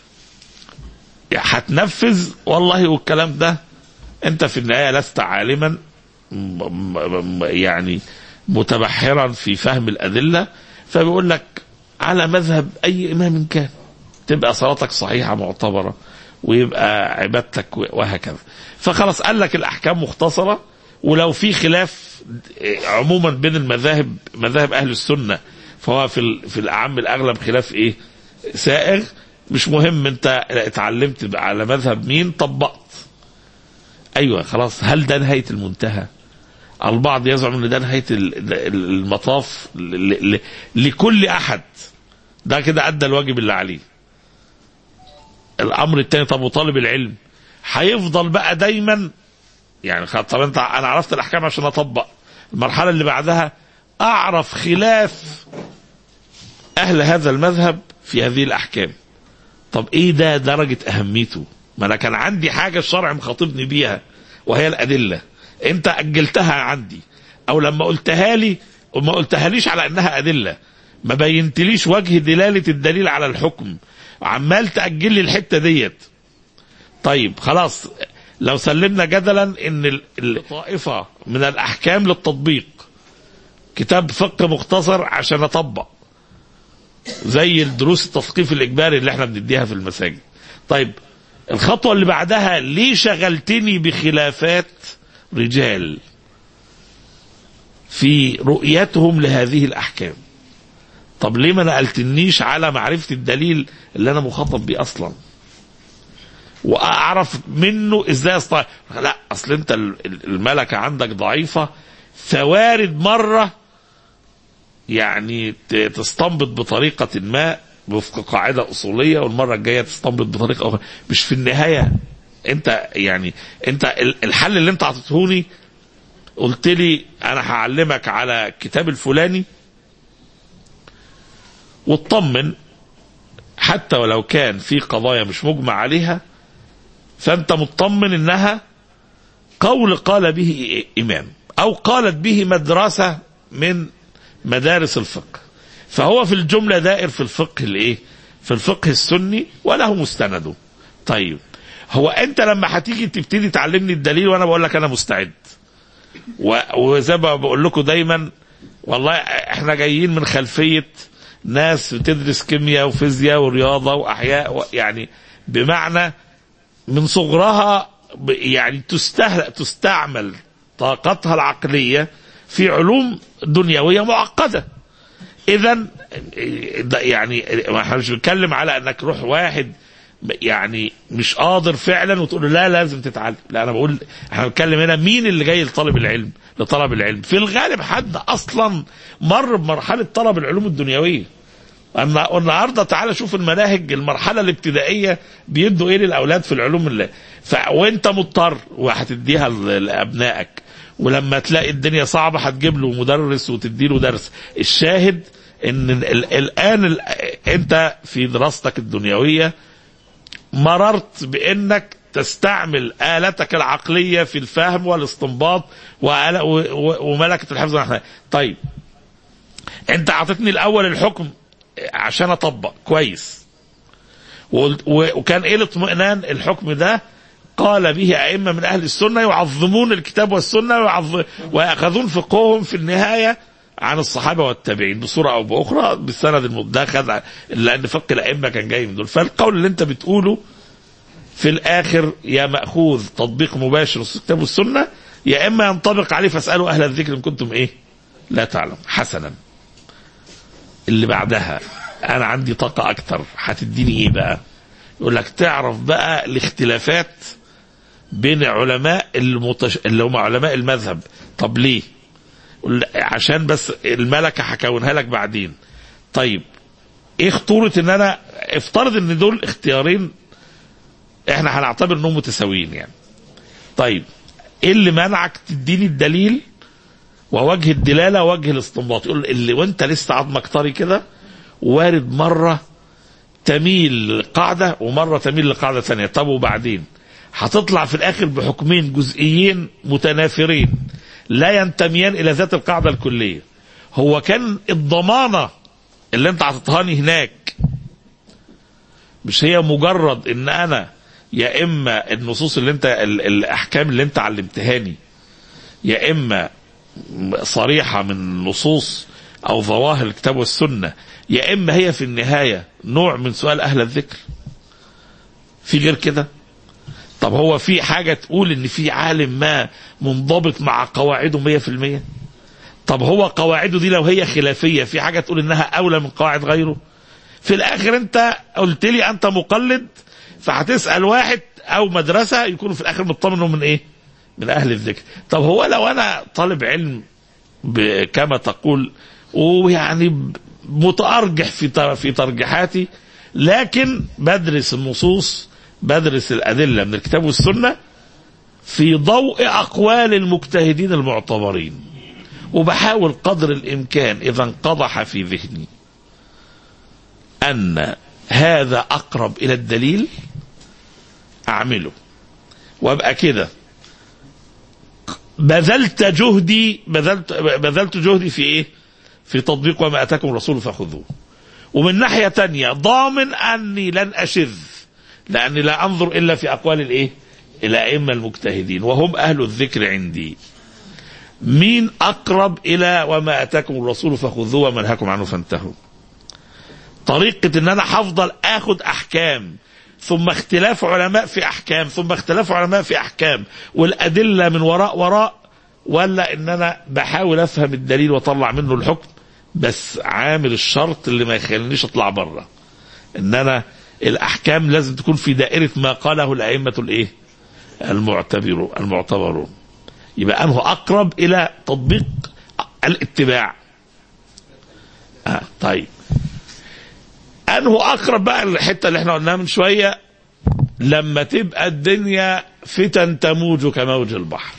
هتنفذ والله والكلام ده انت في النهايه لست عالما م- م- م- يعني متبحرا في فهم الادله فبيقول لك على مذهب اي امام كان تبقى صلاتك صحيحه معتبره ويبقى عبادتك وهكذا فخلاص قال لك الاحكام مختصره ولو في خلاف عموما بين المذاهب مذاهب اهل السنه فهو في ال- في الاعم الاغلب خلاف ايه سائغ مش مهم انت اتعلمت على مذهب مين طبقت ايوه خلاص هل ده نهايه المنتهى البعض يزعم ان ده نهايه ال- ال- المطاف ل- ل- لكل احد ده كده ادى الواجب اللي عليه الامر الثاني طب وطالب العلم هيفضل بقى دايما يعني خ- طب انت انا عرفت الاحكام عشان اطبق المرحله اللي بعدها اعرف خلاف اهل هذا المذهب في هذه الاحكام طب ايه ده درجه اهميته ما انا كان عندي حاجه الشرع مخاطبني بيها وهي الادله انت اجلتها عندي او لما قلتها لي وما قلتها ليش على انها ادله ما بينتليش وجه دلاله الدليل على الحكم عمال تاجل لي الحته ديت طيب خلاص لو سلمنا جدلا ان ال- الطائفه من الاحكام للتطبيق كتاب فقه مختصر عشان اطبق زي الدروس التثقيف الاجباري اللي احنا بنديها في المساجد طيب الخطوه اللي بعدها ليه شغلتني بخلافات رجال في رؤيتهم لهذه الاحكام طب ليه ما نقلتنيش على معرفه الدليل اللي انا مخاطب بيه اصلا واعرف منه ازاي استطيع لا اصل انت ال- ال- الملكه عندك ضعيفه فوارد مره يعني ت- تستنبط بطريقه ما وفق قاعده اصوليه والمره الجايه تستنبط بطريقه اخرى مش في النهايه انت يعني انت ال- الحل اللي انت اعطيتهوني قلت لي انا هعلمك على الكتاب الفلاني واطمن حتى ولو كان في قضايا مش مجمع عليها فانت مطمن انها قول قال به امام او قالت به مدرسه من مدارس الفقه فهو في الجمله دائر في الفقه الايه في الفقه السني وله مستنده طيب هو انت لما هتيجي تبتدي تعلمني الدليل وانا بقول لك انا مستعد و- وزي ما بقول لكم دايما والله احنا جايين من خلفيه ناس بتدرس كيمياء وفيزياء ورياضه واحياء و- يعني بمعنى من صغرها ب- يعني تستهل تستعمل طاقتها العقليه في علوم دنيويه معقده اذا يعني ما احنا مش بنتكلم على انك روح واحد يعني مش قادر فعلا وتقول له لا لازم تتعلم لا انا بقول احنا بنتكلم هنا مين اللي جاي لطلب العلم لطلب العلم في الغالب حد اصلا مر بمرحله طلب العلوم الدنيويه النا- والنهارده تعالى شوف المناهج المرحله الابتدائيه بيدوا ايه للاولاد في العلوم اللي ف... وانت مضطر وهتديها ل- لابنائك ولما تلاقي الدنيا صعبه هتجيب له مدرس وتدي له درس الشاهد ان ال... الان ال... انت في دراستك الدنيويه مررت بانك تستعمل آلتك العقلية في الفهم والاستنباط وآل- و- و- وملكة الحفظ والحفظ. طيب انت اعطيتني الاول الحكم عشان اطبق كويس وقلت- و- وكان ايه الاطمئنان الحكم ده قال به ائمه من اهل السنه يعظمون الكتاب والسنه ويعظ... وياخذون فقههم في النهايه عن الصحابه والتابعين بصوره او باخرى بالسند المدخل لان فقه الائمه كان جاي من دول فالقول اللي انت بتقوله في الاخر يا ماخوذ تطبيق مباشر في الكتاب والسنه يا اما ينطبق عليه فاسالوا اهل الذكر ان كنتم ايه لا تعلم حسنا اللي بعدها انا عندي طاقه اكتر هتديني ايه بقى يقول لك تعرف بقى الاختلافات بين علماء المتش... اللي هم علماء المذهب طب ليه يقول لك عشان بس الملكه هكونها لك بعدين طيب ايه خطوره ان انا افترض ان دول اختيارين احنا هنعتبر انهم متساويين يعني طيب ايه اللي منعك تديني الدليل ووجه الدلاله ووجه الاستنباط يقول اللي وانت لسه عظمك طري كده وارد مره تميل لقاعده ومره تميل لقاعده ثانيه طب وبعدين هتطلع في الاخر بحكمين جزئيين متنافرين لا ينتميان الى ذات القاعده الكليه هو كان الضمانه اللي انت عطيتهاني هناك مش هي مجرد ان انا يا اما النصوص اللي انت ال- الاحكام اللي انت علمتهاني يا اما صريحه من نصوص او ظواهر الكتاب والسنه يا اما هي في النهايه نوع من سؤال اهل الذكر في غير كده طب هو في حاجه تقول ان في عالم ما منضبط مع قواعده 100% طب هو قواعده دي لو هي خلافيه في حاجه تقول انها اولى من قواعد غيره في الاخر انت قلت لي انت مقلد فهتسال واحد او مدرسه يكونوا في الاخر مطمن إنهم من ايه من اهل الذكر طب هو لو انا طالب علم ب- كما تقول ويعني ب- متارجح في تر- في ترجيحاتي لكن بدرس النصوص بدرس الادله من الكتاب والسنه في ضوء اقوال المجتهدين المعتبرين وبحاول قدر الامكان اذا انقضح في ذهني ان هذا اقرب الى الدليل اعمله وابقى كده بذلت جهدي بذلت بذلت جهدي في ايه؟ في تطبيق وما اتاكم الرسول فخذوه. ومن ناحيه تانية ضامن اني لن اشذ لاني لا انظر الا في اقوال الايه؟ الائمه المجتهدين وهم اهل الذكر عندي. مين اقرب الى وما اتاكم الرسول فخذوه وما نهاكم عنه فانتهوا. طريقه ان انا هفضل اخد احكام ثم اختلاف علماء في احكام ثم اختلاف علماء في احكام والادله من وراء وراء ولا ان انا بحاول افهم الدليل واطلع منه الحكم بس عامل الشرط اللي ما يخلينيش اطلع بره ان انا الاحكام لازم تكون في دائره ما قاله الائمه الايه المعتبرون المعتبرون يبقى انه اقرب الى تطبيق الاتباع آه طيب انه اقرب بقى الحته اللي احنا قلناها من شويه لما تبقى الدنيا فتن تموج كموج البحر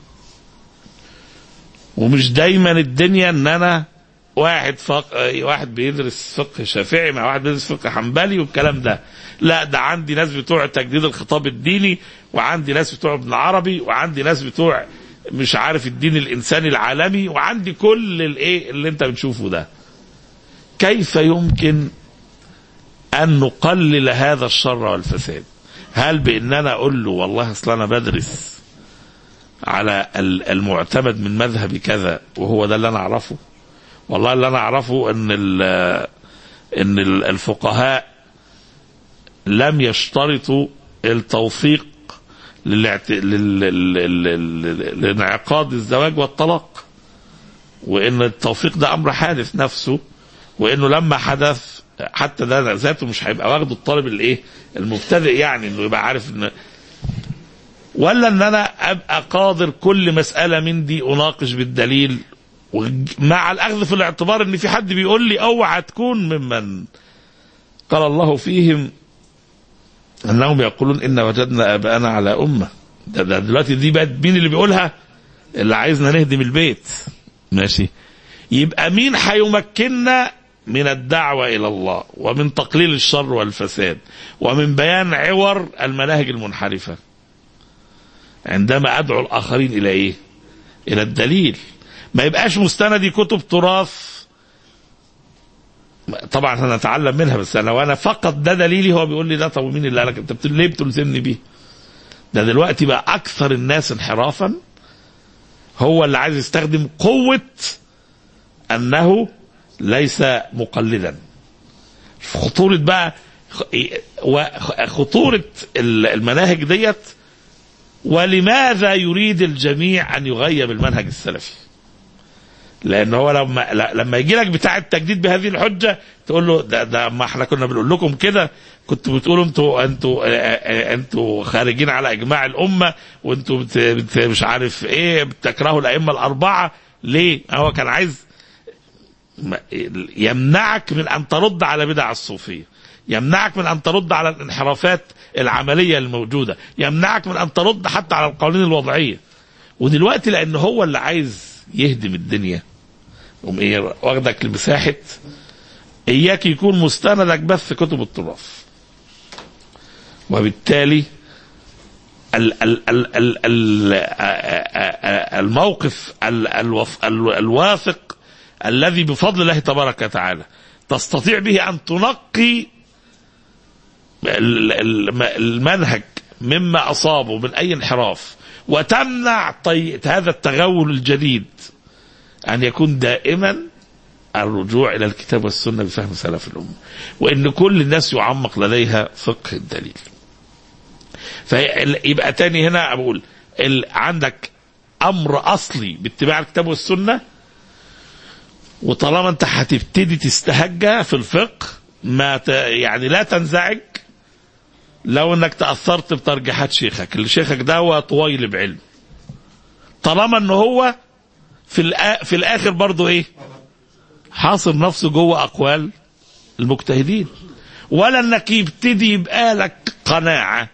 ومش دايما الدنيا ان انا واحد فق... واحد بيدرس فقه شافعي مع واحد بيدرس فقه حنبلي والكلام ده لا ده عندي ناس بتوع تجديد الخطاب الديني وعندي ناس بتوع ابن عربي وعندي ناس بتوع مش عارف الدين الانساني العالمي وعندي كل الايه اللي انت بتشوفه ده كيف يمكن ان نقلل هذا الشر والفساد هل بان انا اقول له والله اصل انا بدرس على ال- المعتمد من مذهب كذا وهو ده اللي انا اعرفه والله اللي انا اعرفه ان ال- ان ال- الفقهاء لم يشترطوا التوثيق للاعت... لل... لل... لل... لانعقاد الزواج والطلاق وان التوفيق ده امر حادث نفسه وانه لما حدث حتى ده ذاته مش هيبقى واخده الطالب الايه المبتدئ يعني انه يبقى عارف ان ولا ان انا ابقى قادر كل مساله من دي اناقش بالدليل ومع الاخذ في الاعتبار ان في حد بيقول لي اوعى تكون ممن قال الله فيهم انهم يقولون ان وجدنا اباءنا على امه ده, ده دلوقتي دي بقت مين اللي بيقولها اللي عايزنا نهدم البيت ماشي يبقى مين هيمكننا من الدعوة إلى الله ومن تقليل الشر والفساد ومن بيان عور المناهج المنحرفة عندما أدعو الآخرين إلى إيه إلى الدليل ما يبقاش مستندي كتب تراث طبعا هنتعلم منها بس انا وانا فقط ده دليلي هو بيقول لي ده طب مين اللي قالك انت بت- ليه بتلزمني بيه؟ ده دلوقتي بقى اكثر الناس انحرافا هو اللي عايز يستخدم قوه انه ليس مقلدا خطوره بقى وخطوره المناهج ديت ولماذا يريد الجميع ان يغيب المنهج السلفي لان هو لما لا- لما يجي لك بتاع التجديد بهذه الحجه تقول له ده, ده ما احنا كنا بنقول لكم كده كنتوا بتقولوا انتوا انتوا آه، آه، انتوا خارجين على اجماع الامه وانتوا بت بت مش عارف ايه بتكرهوا الائمه الاربعه ليه؟ هو كان عايز ما- يمنعك من ان ترد على بدع الصوفيه يمنعك من ان ترد على الانحرافات العمليه الموجوده يمنعك من ان ترد حتى على القوانين الوضعيه ودلوقتي لان هو اللي عايز يهدم الدنيا يقوم ايه واخدك لمساحه اياك يكون مستندك بس كتب التراث وبالتالي ال ال ال ال ال الموقف ال الوف- ال الواثق الذي بفضل الله تبارك وتعالى تستطيع به ان تنقي ال- ال- المنهج مما اصابه من اي انحراف وتمنع طي... هذا التغول الجديد ان يكون دائما الرجوع الى الكتاب والسنه بفهم سلف الامه وان كل الناس يعمق لديها فقه الدليل فيبقى تاني هنا بقول ال... عندك امر اصلي باتباع الكتاب والسنه وطالما انت هتبتدي تستهجى في الفقه ما ت... يعني لا تنزعج لو انك تاثرت بترجيحات شيخك اللي شيخك ده هو طويل بعلم طالما ان هو في الآ... في الاخر برضه ايه حاصر نفسه جوه اقوال المجتهدين ولا انك يبتدي يبقى لك قناعه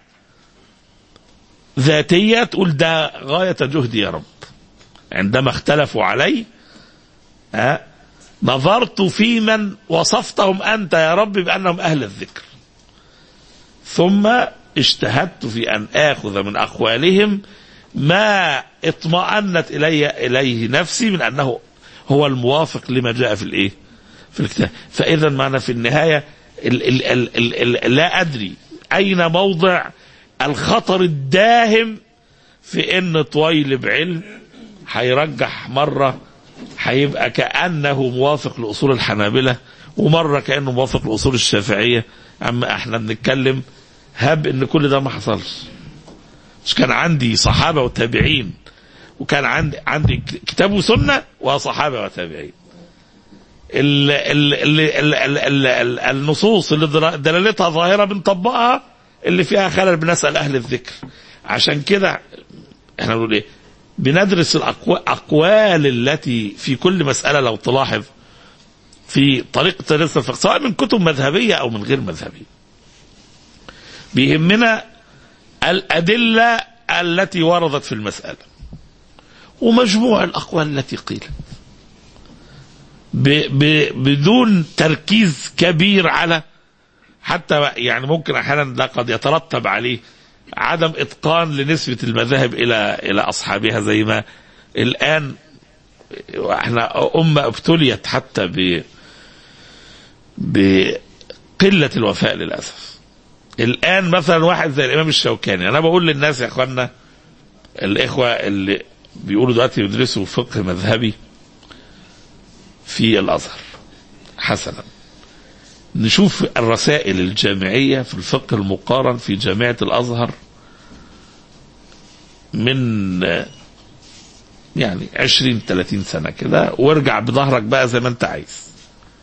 ذاتيه تقول ده غايه جهدي يا رب عندما اختلفوا علي ها نظرت في من وصفتهم انت يا رب بانهم اهل الذكر ثم اجتهدت في ان اخذ من اقوالهم ما اطمأنت الي اليه نفسي من انه هو الموافق لما جاء في الايه؟ في الكتاب، فاذا معنا في النهايه ال ال ال ال ال لا ادري اين موضع الخطر الداهم في ان طويل بعلم هيرجح مره هيبقى كانه موافق لاصول الحنابله ومره كانه موافق لاصول الشافعيه اما احنا بنتكلم هب ان كل ده ما حصلش مش كان عندي صحابه وتابعين وكان عندي عندي كتاب وسنه وصحابه وتابعين ال ال ال ال ال ال ال النصوص اللي در- دلالتها ظاهره بنطبقها اللي فيها خلل بنسال اهل الذكر عشان كده احنا بنقول ايه بندرس الاقوال التي في كل مساله لو تلاحظ في طريقه تدريس الفقه سواء من كتب مذهبيه او من غير مذهبيه بيهمنا الادله التي وردت في المساله ومجموع الاقوال التي قيلت ب ب بدون تركيز كبير على حتى يعني ممكن احيانا ده قد يترتب عليه عدم اتقان لنسبه المذاهب الى الى اصحابها زي ما الان احنا امه ابتليت حتى ب بقله الوفاء للاسف الان مثلا واحد زي الامام الشوكاني انا بقول للناس يا اخوانا الاخوه اللي بيقولوا دلوقتي بيدرسوا فقه مذهبي في الازهر حسنا نشوف الرسائل الجامعيه في الفقه المقارن في جامعه الازهر من يعني 20 30 سنه كده وارجع بظهرك بقى زي ما انت عايز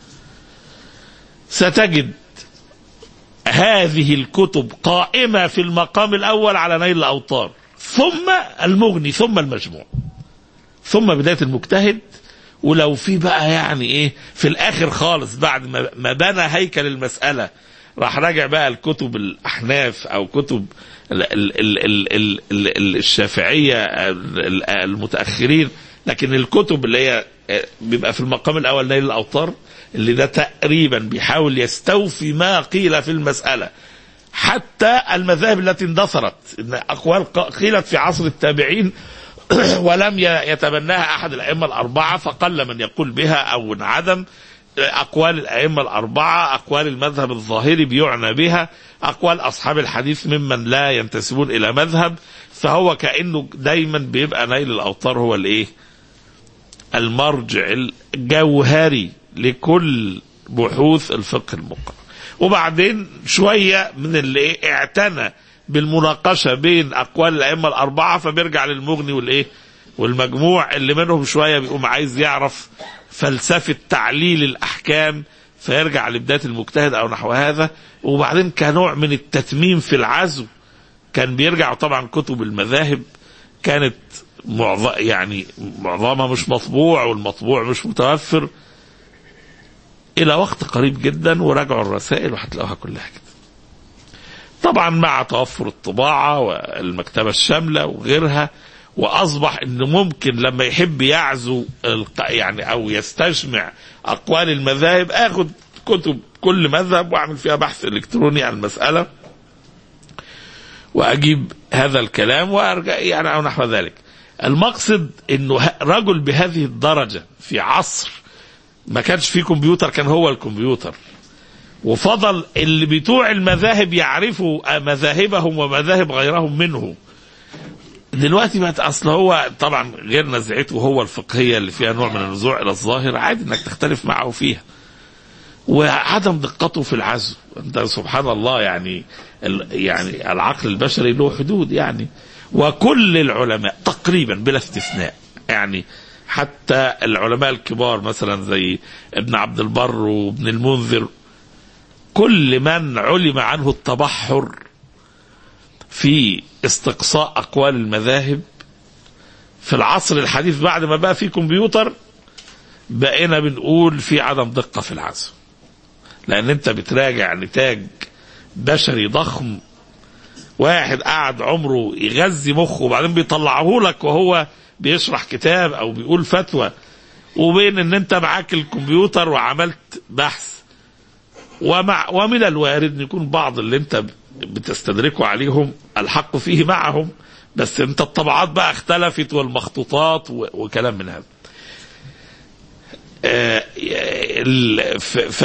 ستجد هذه الكتب قائمة في المقام الأول على نيل الأوطار ثم المغني ثم المجموع ثم بداية المجتهد ولو في بقى يعني ايه في الاخر خالص بعد ما ما بنى هيكل المساله راح راجع بقى الكتب الاحناف او كتب ال ال ال ال ال ال الشافعيه ال- ال- المتاخرين لكن الكتب اللي هي بيبقى في المقام الاول نيل الاوطار اللي ده تقريبا بيحاول يستوفي ما قيل في المساله حتى المذاهب التي اندثرت ان اقوال ق- قيلت في عصر التابعين ولم ي- يتبناها احد الائمه الاربعه فقل من يقول بها او انعدم اقوال الائمه الاربعه اقوال المذهب الظاهري بيعنى بها اقوال اصحاب الحديث ممن لا ينتسبون الى مذهب فهو كانه دايما بيبقى نيل الاوطار هو الايه المرجع الجوهري لكل بحوث الفقه المقرر وبعدين شويه من اللي إيه اعتنى بالمناقشه بين اقوال الائمه الاربعه فبيرجع للمغني والايه والمجموع اللي منهم شويه بيقوم عايز يعرف فلسفه تعليل الاحكام فيرجع لبدايه المجتهد او نحو هذا وبعدين كنوع من التتميم في العزو كان بيرجع طبعا كتب المذاهب كانت معظ... يعني معظمها مش مطبوع والمطبوع مش متوفر الى وقت قريب جدا وراجعوا الرسائل وهتلاقوها كلها كده طبعا مع توفر الطباعه والمكتبه الشامله وغيرها واصبح انه ممكن لما يحب يعزو الق- يعني او يستجمع اقوال المذاهب اخد كتب كل مذهب واعمل فيها بحث الكتروني عن المساله واجيب هذا الكلام وارجع يعني او نحو ذلك المقصد انه ه- رجل بهذه الدرجه في عصر ما كانش فيه كمبيوتر كان هو الكمبيوتر وفضل اللي بتوع المذاهب يعرفوا مذاهبهم ومذاهب غيرهم منه دلوقتي بقت اصل هو طبعا غير نزعته هو الفقهيه اللي فيها نوع من الرجوع الى الظاهر عادي انك تختلف معه فيها وعدم دقته في العزو انت سبحان الله يعني ال- يعني العقل البشري له حدود يعني وكل العلماء تقريبا بلا استثناء يعني حتى العلماء الكبار مثلا زي ابن عبد البر وابن المنذر كل من علم عنه التبحر في استقصاء اقوال المذاهب في العصر الحديث بعد ما بقى في كمبيوتر بقينا بنقول في عدم دقه في العزو لان انت بتراجع نتاج بشري ضخم واحد قعد عمره يغذي مخه وبعدين بيطلعه لك وهو بيشرح كتاب او بيقول فتوى وبين ان انت معاك الكمبيوتر وعملت بحث ومع ومن الوارد ان يكون بعض اللي انت بتستدركه عليهم الحق فيه معهم بس انت الطبعات بقى اختلفت والمخطوطات و- وكلام من هذا آه، ال- ف, ف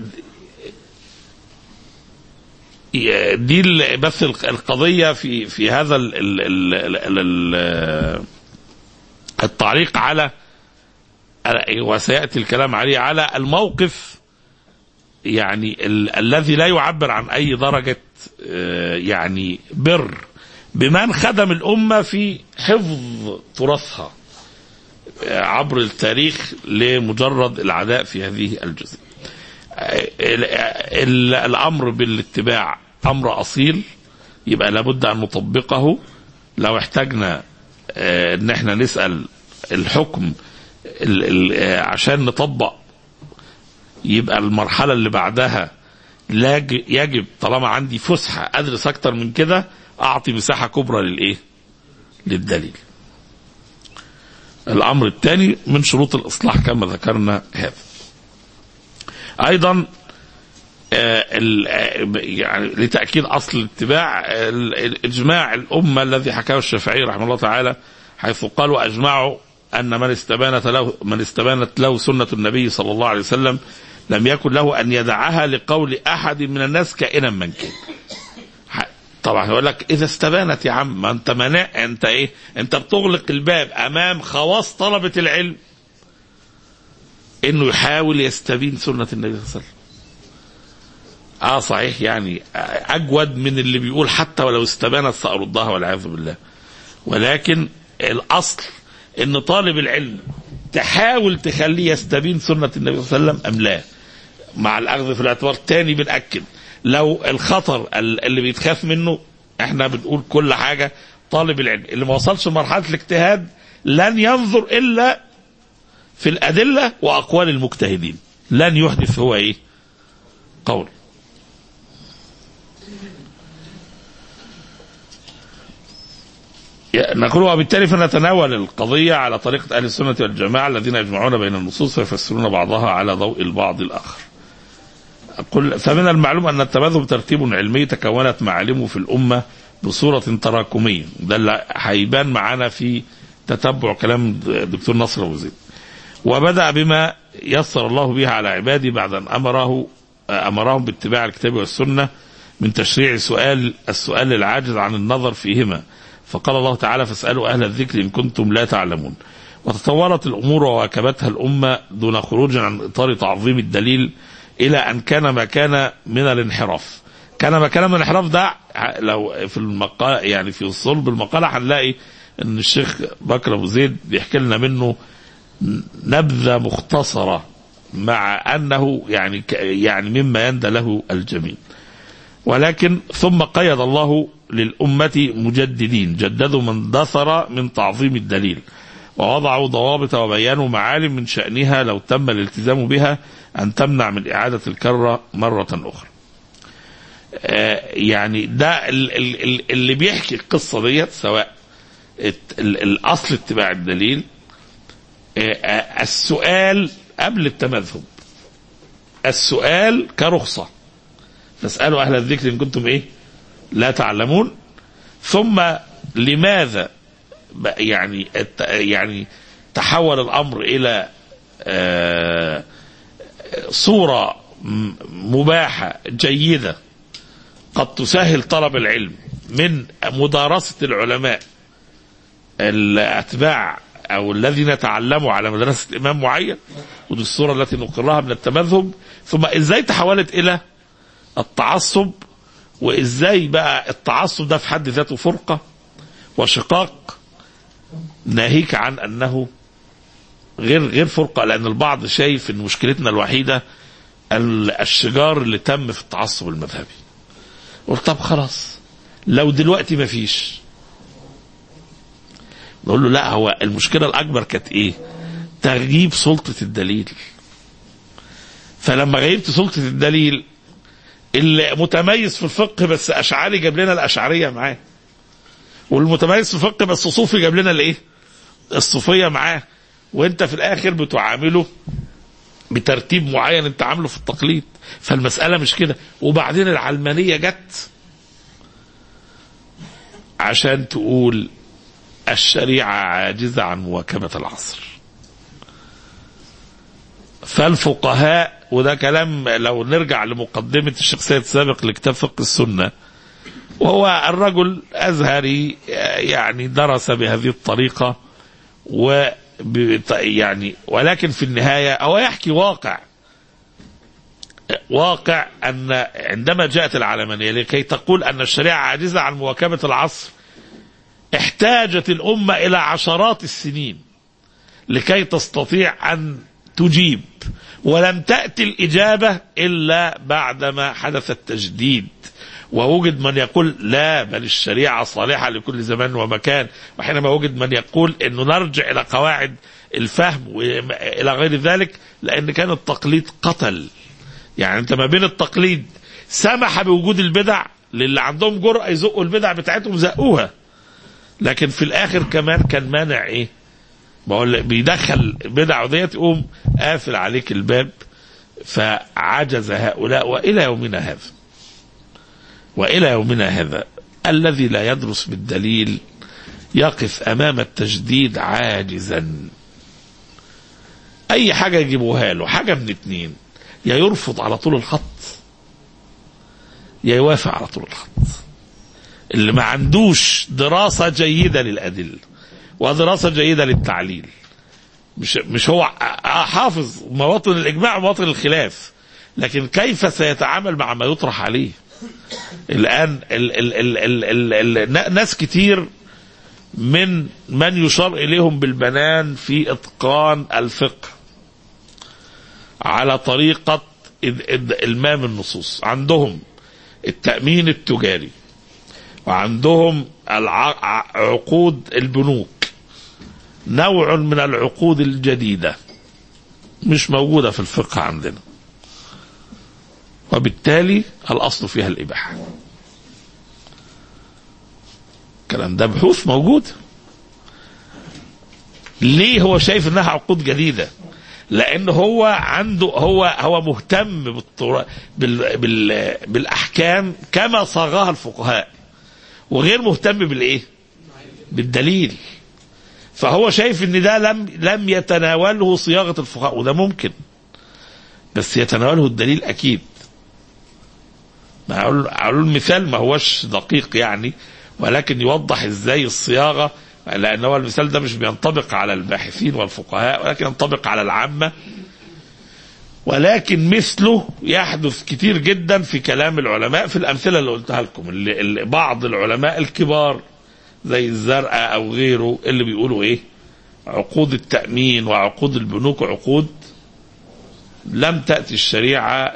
ي- دي ال- بس الق- القضية في في هذا ال ال ال ال ال التعليق على وسيأتي الكلام عليه على الموقف يعني ال الذي لا يعبر عن أي درجة آه، يعني بر بمن خدم الأمة في حفظ تراثها آه، عبر التاريخ لمجرد العداء في هذه الجزئية ال- ال- الامر بالاتباع امر اصيل يبقى لابد ان نطبقه لو احتاجنا آه، ان احنا نسال الحكم ال- ال- آه، عشان نطبق يبقى المرحله اللي بعدها لاج- يجب طالما عندي فسحه ادرس اكتر من كده اعطي مساحه كبرى للايه؟ للدليل. الامر الثاني من شروط الاصلاح كما ذكرنا هذا. ايضا آه، ال- آه، يعني لتاكيد اصل الاتباع آه، ال- ال- اجماع الامه الذي حكاه الشافعي رحمه الله تعالى حيث قال واجمعوا ان من استبانت له من استبانت له سنه النبي صلى الله عليه وسلم لم يكن له ان يدعها لقول احد من الناس كائنا من كان. ح- طبعا يقول لك اذا استبانت يا عم ما انت مانع انت ايه؟ انت بتغلق الباب امام خواص طلبه العلم انه يحاول يستبين سنه النبي صلى الله عليه وسلم. اه صحيح يعني اجود من اللي بيقول حتى ولو استبانت ساردها والعياذ بالله. ولكن الاصل ان طالب العلم تحاول تخليه يستبين سنه النبي صلى الله عليه وسلم ام لا. مع الاخذ في الاعتبار تاني بنأكد لو الخطر ال- اللي بيتخاف منه احنا بنقول كل حاجه طالب العلم اللي ما وصلش لمرحله الاجتهاد لن ينظر الا في الأدلة وأقوال المجتهدين لن يحدث هو إيه قول نقول وبالتالي فنتناول القضية على طريقة أهل السنة والجماعة الذين يجمعون بين النصوص ويفسرون بعضها على ضوء البعض الآخر قل فمن المعلوم أن التمذهب ترتيب علمي تكونت معالمه في الأمة بصورة تراكمية ده اللي هيبان معانا في تتبع كلام الدكتور نصر أبو زيد وبدأ بما يسر الله به على عباده بعد أن أمره أمرهم باتباع الكتاب والسنة من تشريع سؤال السؤال العاجز عن النظر فيهما فقال الله تعالى فاسألوا أهل الذكر إن كنتم لا تعلمون وتطورت الأمور وواكبتها الأمة دون خروج عن إطار تعظيم الدليل إلى أن كان ما كان من الانحراف كان ما كان من الانحراف ده لو في المقالة يعني في صلب المقالة هنلاقي أن الشيخ بكر أبو زيد بيحكي لنا منه نبذة مختصرة مع أنه يعني يعني مما يندى له الجميع ولكن ثم قيد الله للأمة مجددين جددوا من اندثر من تعظيم الدليل ووضعوا ضوابط وبيانوا معالم من شأنها لو تم الالتزام بها أن تمنع من إعادة الكرة مرة أخرى آه يعني ده اللي بيحكي القصة ديت سواء الأصل اتباع الدليل آه السؤال قبل التمذهب السؤال كرخصة فاسألوا أهل الذكر إن كنتم إيه لا تعلمون ثم لماذا يعني يعني تحول الامر الى صوره مباحه جيده قد تسهل طلب العلم من مدارسه العلماء الاتباع او الذين تعلموا على مدرسه امام معين ودي الصوره التي نقرها من التمذهب ثم ازاي تحولت الى التعصب وازاي بقى التعصب ده في حد ذاته فرقه وشقاق ناهيك عن انه غير غير فرقه لان البعض شايف ان مشكلتنا الوحيده الشجار اللي تم في التعصب المذهبي. قلت طب خلاص لو دلوقتي ما فيش نقول له لا هو المشكله الاكبر كانت ايه؟ تغييب سلطه الدليل. فلما غيبت سلطه الدليل اللي متميز في الفقه بس اشعري جاب لنا الاشعريه معاه والمتميز في الفقه بس صوفي جاب لنا الايه الصوفيه معاه وانت في الاخر بتعامله بترتيب معين انت عامله في التقليد فالمساله مش كده وبعدين العلمانيه جت عشان تقول الشريعه عاجزه عن مواكبه العصر فالفقهاء وده كلام لو نرجع لمقدمة الشيخ سيد سابق لكتاب فقه السنة وهو الرجل أزهري يعني درس بهذه الطريقة و يعني ولكن في النهاية هو يحكي واقع واقع أن عندما جاءت العلمانية لكي تقول أن الشريعة عاجزة عن مواكبة العصر احتاجت الأمة إلى عشرات السنين لكي تستطيع أن تجيب ولم تأتي الإجابة إلا بعدما حدث التجديد ووجد من يقول لا بل الشريعة صالحة لكل زمان ومكان وحينما وجد من يقول أنه نرجع إلى قواعد الفهم وإلى غير ذلك لأن كان التقليد قتل يعني أنت ما بين التقليد سمح بوجود البدع للي عندهم جرأة يزقوا البدع بتاعتهم زقوها لكن في الآخر كمان كان مانع إيه بقول بيدخل بدع ديت يقوم قافل عليك الباب فعجز هؤلاء والى يومنا هذا والى يومنا هذا الذي لا يدرس بالدليل يقف امام التجديد عاجزا اي حاجه يجيبوها له حاجه من اتنين يا يرفض على طول الخط يا يوافق على طول الخط اللي ما عندوش دراسه جيده للادله ودراسه جيده للتعليل مش مش هو حافظ مواطن الاجماع ومواطن الخلاف لكن كيف سيتعامل مع ما يطرح عليه الان ال ال ال ال ال ال ناس كتير من من يشار اليهم بالبنان في اتقان الفقه على طريقه المام النصوص عندهم التامين التجاري وعندهم عقود البنوك نوع من العقود الجديده مش موجودة في الفقه عندنا وبالتالي الأصل فيها الإباحة الكلام ده بحوث موجود ليه هو شايف انها عقود جديده لان هو عنده هو هو مهتم بالطر... بال... بال... بالاحكام كما صاغها الفقهاء وغير مهتم بالايه بالدليل فهو شايف ان ده لم لم يتناوله صياغه الفقهاء وده ممكن بس يتناوله الدليل اكيد ما اقول اقول المثال ما هوش دقيق يعني ولكن يوضح ازاي الصياغه لان هو المثال ده مش بينطبق على الباحثين والفقهاء ولكن ينطبق على العامه ولكن مثله يحدث كتير جدا في كلام العلماء في الامثله اللي قلتها لكم اللي اللي بعض العلماء الكبار زي الزرقاء او غيره اللي بيقولوا ايه عقود التامين وعقود البنوك عقود لم تاتي الشريعه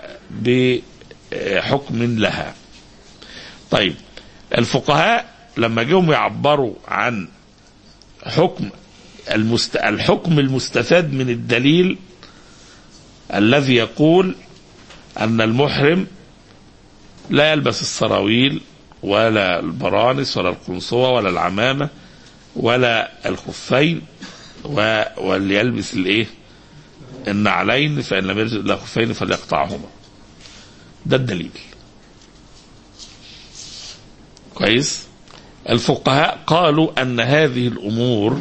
بحكم لها طيب الفقهاء لما جم يعبروا عن حكم المست... الحكم المستفاد من الدليل الذي يقول أن المحرم لا يلبس السراويل ولا البرانس ولا القنصوة ولا العمامة ولا الخفين و... وليلبس الايه النعلين فإن لم يجد إلا خفين فليقطعهما ده الدليل كويس الفقهاء قالوا أن هذه الأمور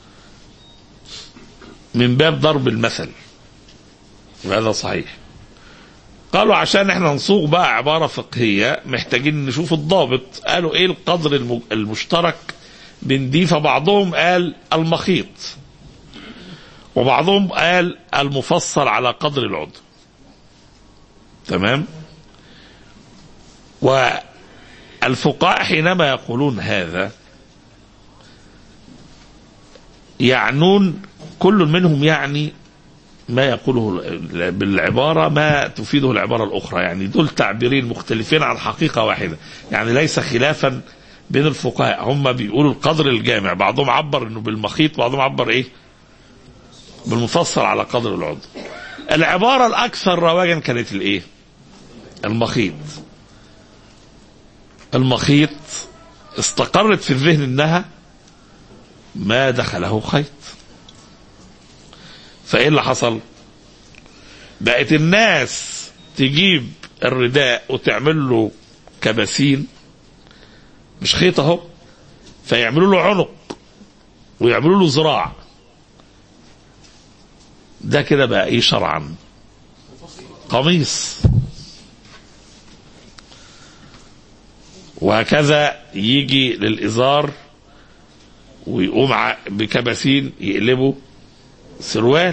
من باب ضرب المثل وهذا صحيح قالوا عشان احنا نصوغ بقى عبارة فقهية محتاجين نشوف الضابط قالوا ايه القدر الم- المشترك بين دي فبعضهم قال المخيط وبعضهم قال المفصل على قدر العضو تمام والفقهاء حينما يقولون هذا يعنون كل منهم يعني ما يقوله بالعبارة ما تفيده العبارة الأخرى يعني دول تعبيرين مختلفين عن حقيقة واحدة يعني ليس خلافا بين الفقهاء هم بيقولوا القدر الجامع بعضهم عبر انه بالمخيط بعضهم عبر ايه بالمفصل على قدر العضو العبارة الأكثر رواجا كانت الايه المخيط المخيط استقرت في الذهن انها ما دخله خيط فايه اللي حصل بقت الناس تجيب الرداء وتعمل له كباسين مش خيط اهو فيعملوا له عنق ويعملوا له ذراع ده كده بقى ايه شرعا قميص وهكذا يجي للإزار ويقوم ع- بكباسين يقلبه سروال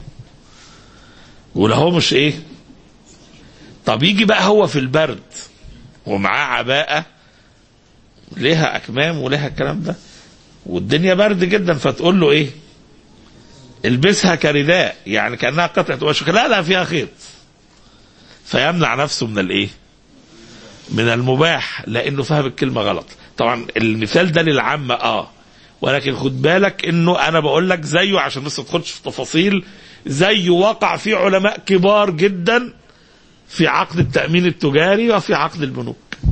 ولا هو مش ايه طب يجي بقى هو في البرد ومعاه عباءة ليها أكمام وليها الكلام ده والدنيا برد جدا فتقول له ايه البسها كرداء يعني كأنها قطعة قماش لا لا فيها خيط فيمنع نفسه من الايه من المباح لانه فهم الكلمه غلط طبعا المثال ده للعامه اه ولكن خد بالك انه انا بقول لك زيه عشان بس ما تدخلش في تفاصيل زيه وقع فيه علماء كبار جدا في عقد التامين التجاري وفي عقد البنوك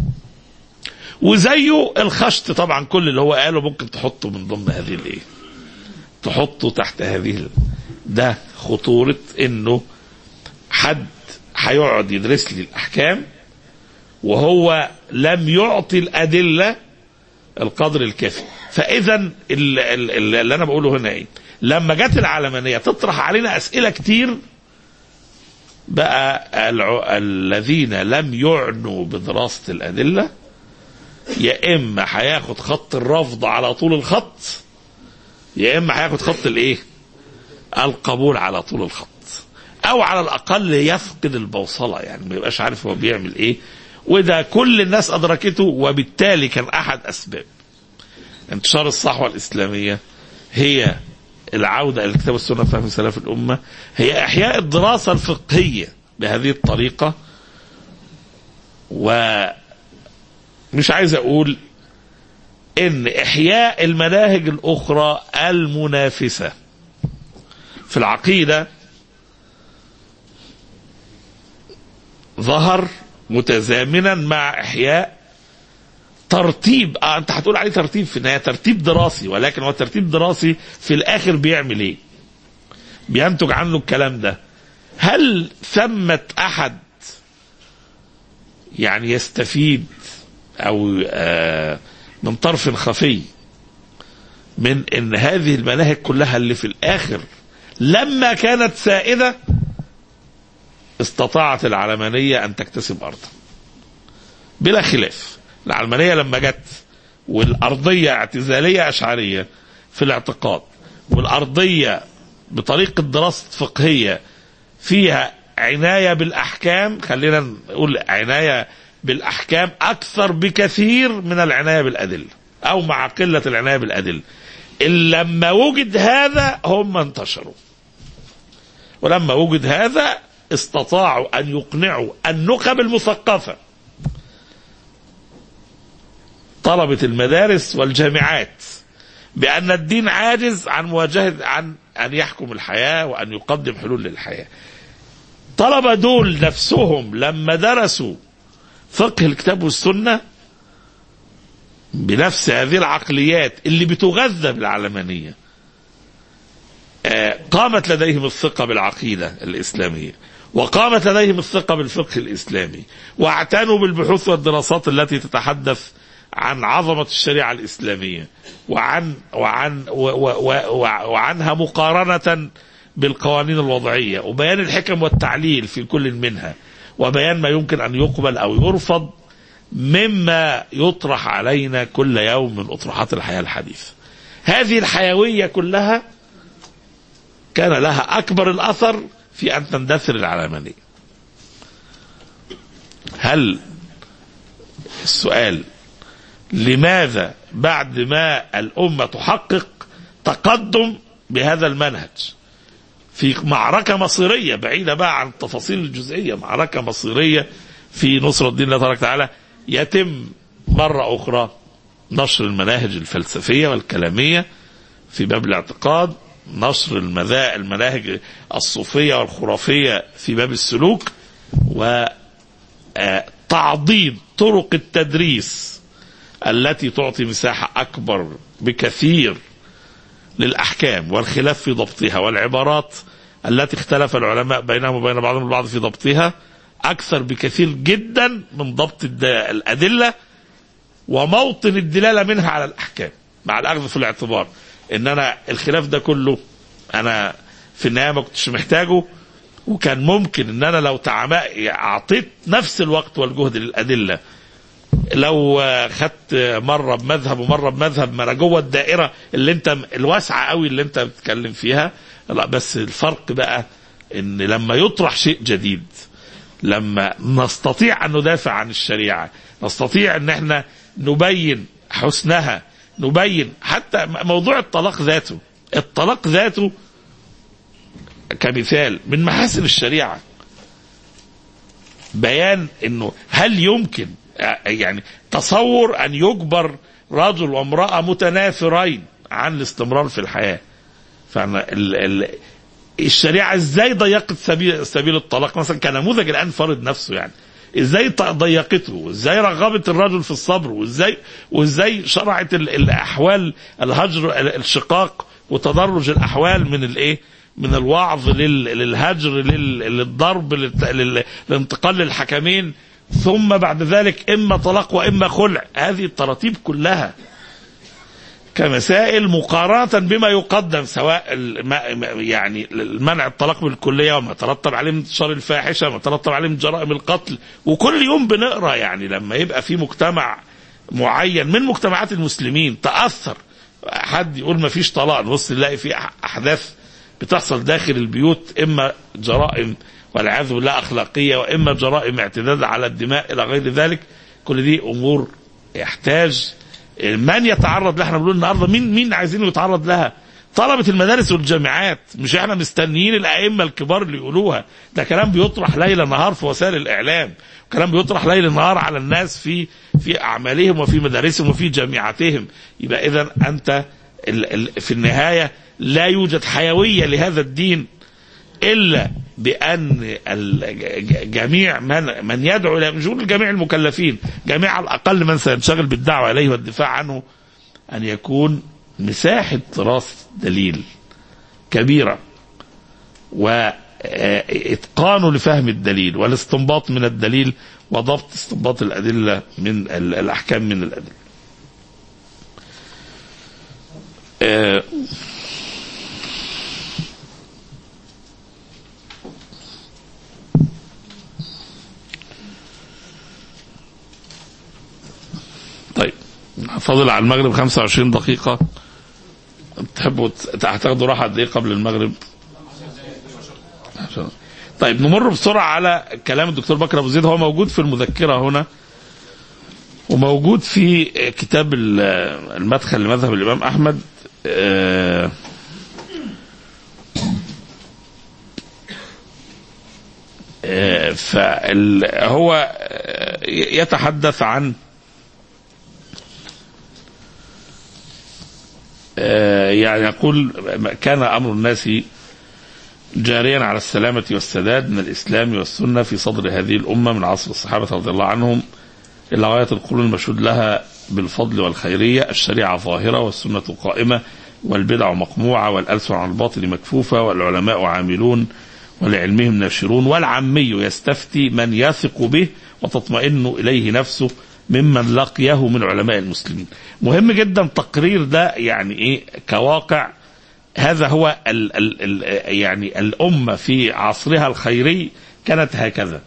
وزيه الخشت طبعا كل اللي هو قاله ممكن تحطه من ضمن هذه الايه تحطه تحت هذه ال- ده خطوره انه حد هيقعد يدرس لي الاحكام وهو لم يعطي الأدلة القدر الكافي فإذا ال- ال- ال- اللي أنا بقوله هنا إيه لما جت العلمانية تطرح علينا أسئلة كتير بقى الع... الذين لم يعنوا بدراسة الأدلة يا إما هياخد خط الرفض على طول الخط يا إما هياخد خط الإيه القبول على طول الخط او على الاقل يفقد البوصله يعني ما يبقاش عارف هو بيعمل ايه وده كل الناس ادركته وبالتالي كان احد اسباب انتشار الصحوه الاسلاميه هي العوده الى الكتاب والسنه فهم سلف الامه هي احياء الدراسه الفقهيه بهذه الطريقه ومش عايز اقول ان احياء المناهج الاخرى المنافسه في العقيده ظهر متزامنا مع احياء ترتيب آه انت هتقول عليه ترتيب في النهايه ترتيب دراسي ولكن هو ترتيب دراسي في الاخر بيعمل ايه؟ بينتج عنه الكلام ده هل ثمة احد يعني يستفيد او آه من طرف خفي من ان هذه المناهج كلها اللي في الاخر لما كانت سائده استطاعت العلمانيه ان تكتسب ارضا بلا خلاف العلمانيه لما جت والارضيه اعتزاليه اشعريه في الاعتقاد والارضيه بطريقه دراسه فقهيه فيها عنايه بالاحكام خلينا نقول عنايه بالاحكام اكثر بكثير من العنايه بالادله او مع قله العنايه بالادله إلا لما وجد هذا هم انتشروا ولما وجد هذا استطاعوا ان يقنعوا النخب المثقفه طلبه المدارس والجامعات بان الدين عاجز عن مواجهه عن ان يحكم الحياه وان يقدم حلول للحياه. طلبه دول نفسهم لما درسوا فقه الكتاب والسنه بنفس هذه العقليات اللي بتغذى بالعلمانيه آه، قامت لديهم الثقه بالعقيده الاسلاميه وقامت لديهم الثقه بالفقه الاسلامي واعتنوا بالبحوث والدراسات التي تتحدث عن عظمه الشريعه الاسلاميه وعن وعن و و و وعنها مقارنه بالقوانين الوضعيه وبيان الحكم والتعليل في كل منها وبيان ما يمكن ان يقبل او يرفض مما يطرح علينا كل يوم من اطروحات الحياه الحديثه. هذه الحيويه كلها كان لها اكبر الاثر في ان تندثر العلمانيه. هل السؤال لماذا بعد ما الامه تحقق تقدم بهذا المنهج في معركه مصيريه بعيده بقى عن التفاصيل الجزئيه معركه مصيريه في نصره الدين الله تبارك وتعالى يتم مرة أخرى نشر المناهج الفلسفية والكلامية في باب الاعتقاد نشر المذا المناهج الصوفية والخرافية في باب السلوك وتعضيد طرق التدريس التي تعطي مساحة أكبر بكثير للأحكام والخلاف في ضبطها والعبارات التي اختلف العلماء بينهم وبين بعضهم البعض في ضبطها اكثر بكثير جدا من ضبط الادله وموطن الدلاله منها على الاحكام مع الاخذ في الاعتبار ان انا الخلاف ده كله انا في النهايه ما كنتش محتاجه وكان ممكن ان انا لو تعم... اعطيت نفس الوقت والجهد للادله لو خدت مره بمذهب ومره بمذهب ما انا جوه الدائره اللي انت الواسعه قوي اللي انت بتتكلم فيها لا بس الفرق بقى ان لما يطرح شيء جديد لما نستطيع ان ندافع عن الشريعه نستطيع ان احنا نبين حسنها نبين حتى موضوع الطلاق ذاته الطلاق ذاته كمثال من محاسن الشريعه بيان انه هل يمكن يعني تصور ان يجبر رجل وامراه متنافرين عن الاستمرار في الحياه فانا ال ال الشريعه ازاي ضيقت سبيل سبيل الطلاق مثلا كنموذج الان فرض نفسه يعني ازاي ضيقته وازاي رغبت الرجل في الصبر وازاي وازاي شرعت الاحوال الهجر الشقاق وتدرج الاحوال من الايه من الوعظ للهجر للضرب للانتقال للحكمين ثم بعد ذلك اما طلاق واما خلع هذه التراتيب كلها كمسائل مقارنة بما يقدم سواء يعني منع الطلاق بالكلية وما ترتب عليه من انتشار الفاحشة وما ترتب عليه من جرائم القتل وكل يوم بنقرا يعني لما يبقى في مجتمع معين من مجتمعات المسلمين تأثر حد يقول ما فيش طلاق نبص نلاقي في أحداث بتحصل داخل البيوت إما جرائم والعياذ بالله أخلاقية وإما جرائم اعتداد على الدماء إلى غير ذلك كل دي أمور يحتاج من يتعرض لها احنا بنقول النهارده مين مين عايزين يتعرض لها طلبة المدارس والجامعات مش احنا مستنيين الأئمة الكبار اللي يقولوها ده كلام بيطرح ليل نهار في وسائل الإعلام كلام بيطرح ليل نهار على الناس في في أعمالهم وفي مدارسهم وفي جامعاتهم يبقى إذا أنت ال ال في النهاية لا يوجد حيوية لهذا الدين إلا بان ال- جميع من من يدعو الى مش هقول جميع المكلفين جميع على الاقل من سينشغل بالدعوه اليه والدفاع عنه ان يكون مساحه راس دليل كبيره واتقانه لفهم الدليل والاستنباط من الدليل وضبط استنباط الادله من ال- الاحكام من الادله آه، طيب فاضل على المغرب 25 دقيقة تحبوا ت- هتاخدوا راحة قد ايه قبل المغرب؟ عشان- طيب نمر بسرعة على كلام الدكتور بكر أبو زيد هو موجود في المذكرة هنا وموجود في كتاب ال- المدخل لمذهب الإمام أحمد آه، آه، فهو آه، يتحدث عن آه، يعني يقول كان أمر الناس جاريا على السلامة والسداد من الإسلام والسنة في صدر هذه الأمة من عصر الصحابة رضي الله عنهم إلى غاية القرون المشهود لها بالفضل والخيرية الشريعة ظاهرة والسنة قائمة والبدع مقموعة والألسن عن الباطل مكفوفة والعلماء عاملون ولعلمهم ناشرون والعمي يستفتي من يثق به وتطمئن إليه نفسه ممن لقيه من علماء المسلمين مهم جدا تقرير ده يعني إيه كواقع هذا هو ال ال ال يعني الأمة في عصرها الخيري كانت هكذا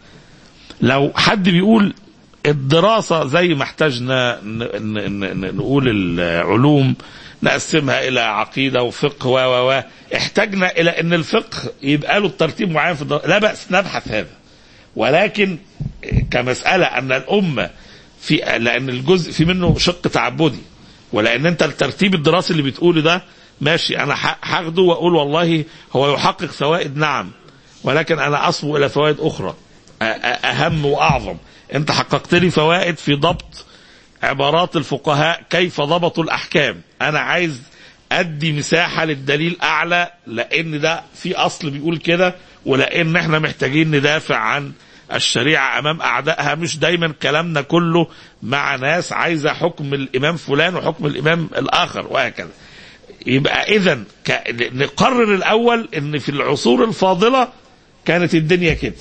لو حد بيقول الدراسة زي ما احتاجنا ن- ن- ن- نقول العلوم نقسمها إلى عقيدة وفقه و و و احتاجنا إلى أن الفقه يبقى له الترتيب معين في الدراسة لا بأس نبحث هذا ولكن كمسألة أن الأمة في لأن الجزء في منه شق تعبدي ولأن أنت الترتيب الدراسي اللي بتقوله ده ماشي أنا ح- هاخده وأقول والله هو يحقق فوائد نعم ولكن أنا أصبو إلى فوائد أخرى أ- أ- أهم وأعظم أنت حققت لي فوائد في ضبط عبارات الفقهاء كيف ضبطوا الأحكام أنا عايز أدي مساحة للدليل أعلى لأن ده في أصل بيقول كده ولأن احنا محتاجين ندافع عن الشريعة أمام أعدائها مش دايما كلامنا كله مع ناس عايزة حكم الإمام فلان وحكم الإمام الآخر وهكذا يبقى إذا نقرر الأول إن في العصور الفاضلة كانت الدنيا كده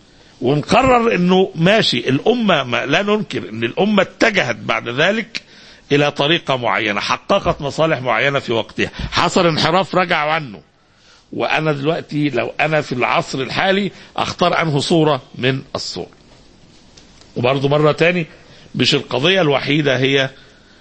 ونقرر انه ماشي الامه ما لا ننكر ان الامه اتجهت بعد ذلك الى طريقه معينه حققت مصالح معينه في وقتها حصل انحراف رجعوا عنه وانا دلوقتي لو انا في العصر الحالي اختار انه صوره من الصور وبرضه مره تاني مش القضيه الوحيده هي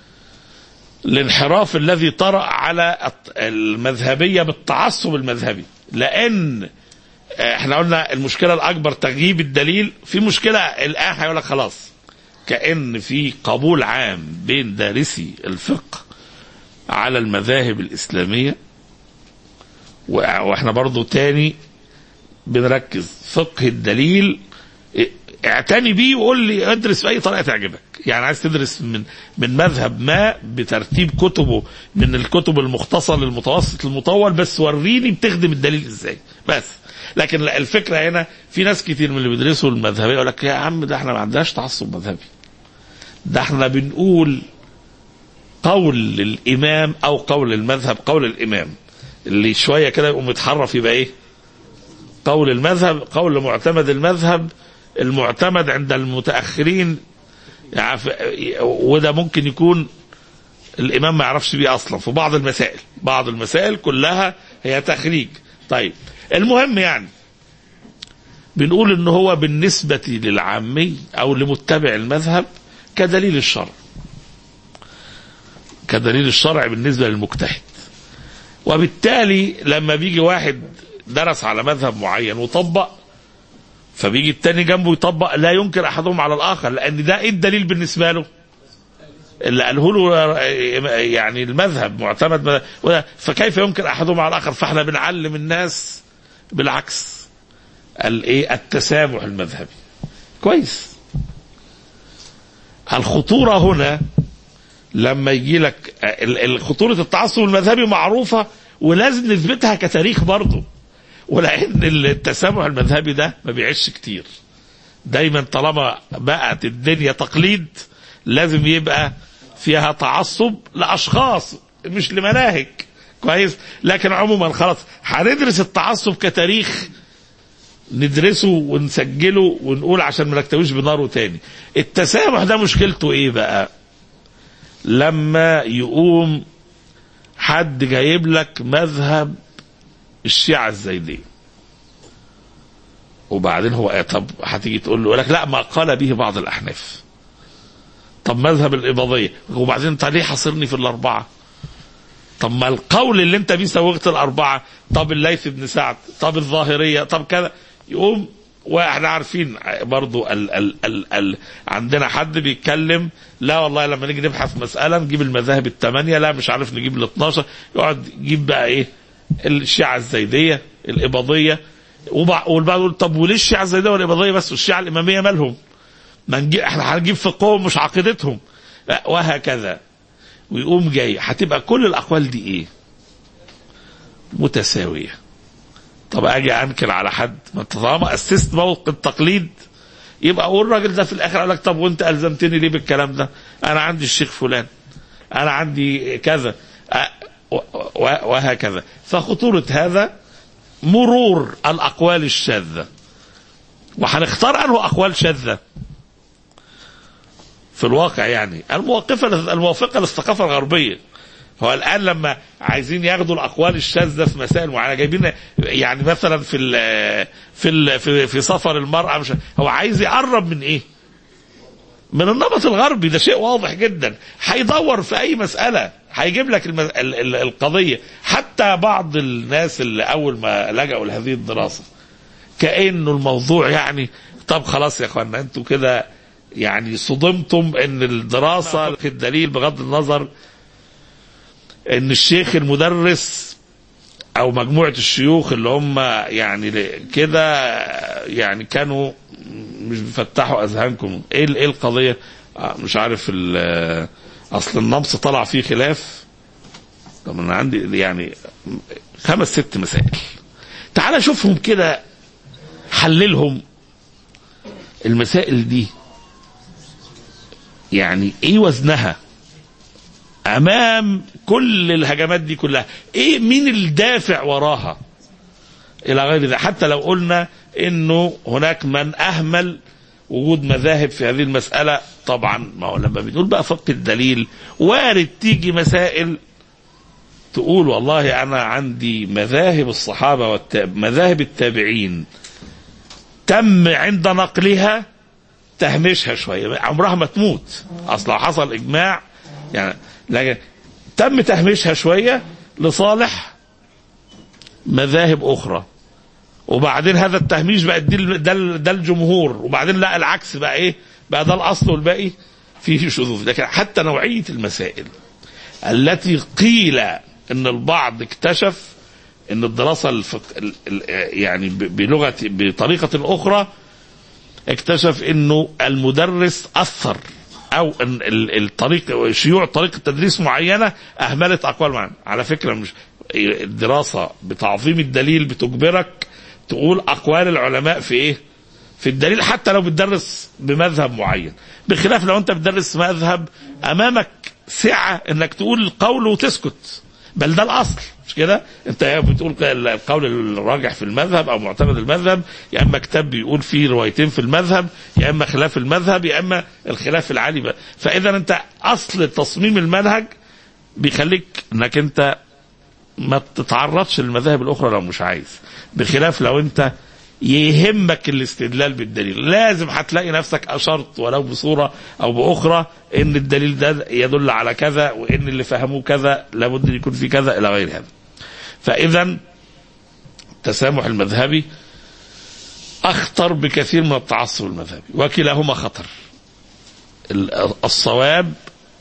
الانحراف الذي طرأ على الت- المذهبيه بالتعصب المذهبي لان احنا قلنا المشكله الاكبر تغييب الدليل في مشكله الان هيقول لك خلاص كان في قبول عام بين دارسي الفقه على المذاهب الاسلاميه و- واحنا برضو تاني بنركز فقه الدليل اه، اعتني بيه وقول لي ادرس باي طريقه تعجبك يعني عايز تدرس من من مذهب ما بترتيب كتبه من الكتب المختصر للمتوسط للمطول بس وريني بتخدم الدليل ازاي بس لكن الفكره هنا في ناس كتير من اللي بيدرسوا المذهبيه يقول لك يا عم ده احنا ما عندناش تعصب مذهبي ده احنا بنقول قول الامام او قول المذهب قول الامام اللي شويه كده يقوم يتحرف يبقى ايه قول المذهب قول معتمد المذهب المعتمد عند المتاخرين يعني ف- وده ممكن يكون الامام ما يعرفش بيه اصلا في بعض المسائل بعض المسائل كلها هي تخريج طيب المهم يعني بنقول ان هو بالنسبة للعامي او لمتبع المذهب كدليل الشرع كدليل الشرع بالنسبة للمجتهد وبالتالي لما بيجي واحد درس على مذهب معين وطبق فبيجي التاني جنبه يطبق لا ينكر احدهم على الاخر لان ده ايه الدليل بالنسبه له؟ اللي قاله له يعني المذهب معتمد وده- فكيف ينكر احدهم على الاخر؟ فاحنا بنعلم الناس بالعكس الايه التسامح المذهبي كويس الخطوره هنا لما يجي لك ال- ال- خطوره التعصب المذهبي معروفه ولازم نثبتها كتاريخ برضه ولان التسامح المذهبي ده ما بيعيش كتير دايما طالما بقت الدنيا تقليد لازم يبقى فيها تعصب لاشخاص مش لمناهج كويس لكن عموما خلاص هندرس التعصب كتاريخ ندرسه ونسجله ونقول عشان ما نكتويش بناره تاني التسامح ده مشكلته ايه بقى لما يقوم حد جايب لك مذهب الشيعة الزيدية وبعدين هو ايه طب هتيجي تقول له يقول لك لا ما قال به بعض الاحناف طب مذهب الاباضيه وبعدين انت ليه حاصرني في الاربعه طب ما القول اللي انت بيه سوغت الاربعه طب الليث بن سعد طب الظاهريه طب كذا يقوم واحنا عارفين برضو ال ال ال ال عندنا حد بيتكلم لا والله لما نيجي نبحث مسألة نجيب المذاهب الثمانية لا مش عارف نجيب ال 12 يقعد يجيب بقى ايه الشيعة الزيدية الإباضية وبع- والبعض يقول طب وليه الشيعة الزيدية والإباضية بس والشيعة الإمامية مالهم؟ ما نجيب احنا هنجيب فقههم مش عقيدتهم لا وهكذا ويقوم جاي هتبقى كل الأقوال دي ايه؟ متساوية طب اجي انكر على حد ما انت طالما اسست موقف التقليد يبقى اقول الراجل ده في الاخر قال لك طب وانت الزمتني ليه بالكلام ده؟ انا عندي الشيخ فلان انا عندي كذا أ- و- و- وهكذا فخطورة هذا مرور الأقوال الشاذة وهنختار أنه أقوال شاذة في الواقع يعني الموقفة الموافقة للثقافة الغربية هو الآن لما عايزين ياخدوا الأقوال الشاذة في مسائل معينة جايبين يعني مثلا في ال في ال في, في سفر المرأة مش هو عايز يقرب من إيه؟ من النمط الغربي ده شيء واضح جدا هيدور في اي مساله هيجيب لك الم... ال... ال... القضيه حتى بعض الناس اللي اول ما لجأوا لهذه الدراسه كانه الموضوع يعني طب خلاص يا اخوانا انتوا كده يعني صدمتم ان الدراسه في الدليل بغض النظر ان الشيخ المدرس او مجموعه الشيوخ اللي هم يعني كده يعني كانوا مش بيفتحوا اذهانكم ايه ال- ايه القضيه آه، مش عارف ال- اصل النمص طلع فيه خلاف طب انا عندي يعني خمس ست مسائل تعال شوفهم كده حللهم المسائل دي يعني ايه وزنها امام كل الهجمات دي كلها ايه مين الدافع وراها الى غير ذلك حتى لو قلنا انه هناك من اهمل وجود مذاهب في هذه المساله طبعا ما هو لما بنقول بقى فقه الدليل وارد تيجي مسائل تقول والله انا عندي مذاهب الصحابه والتاب مذاهب التابعين تم عند نقلها تهمشها شويه عمرها ما تموت اصل لو حصل اجماع يعني لكن تم تهميشها شويه لصالح مذاهب اخرى وبعدين هذا التهميش بقى دي ده ده الجمهور وبعدين لا العكس بقى ايه بقى ده الاصل والباقي فيه شذوذ لكن حتى نوعيه المسائل التي قيل ان البعض اكتشف ان الدراسه الفق... ال- ال- يعني ب- بلغه بطريقه اخرى اكتشف انه المدرس اثر او ان ال- الطريق شيوع طريقه تدريس معينه اهملت اقوال معينه على فكره مش الدراسه بتعظيم الدليل بتجبرك تقول اقوال العلماء في ايه في الدليل حتى لو بتدرس بمذهب معين بخلاف لو انت بتدرس مذهب امامك سعه انك تقول القول وتسكت بل ده الاصل مش كده انت بتقول القول الراجح في المذهب او معتمد المذهب يا اما كتاب بيقول فيه روايتين في المذهب يا اما خلاف المذهب يا اما الخلاف العالي بقى. فاذا انت اصل تصميم المنهج بيخليك انك انت ما تتعرضش للمذاهب الاخرى لو مش عايز بخلاف لو انت يهمك الاستدلال بالدليل لازم هتلاقي نفسك اشرت ولو بصوره او باخرى ان الدليل ده يدل على كذا وان اللي فهموه كذا لابد ان يكون في كذا الى غير هذا فاذا التسامح المذهبي اخطر بكثير من التعصب المذهبي وكلاهما خطر ال- الصواب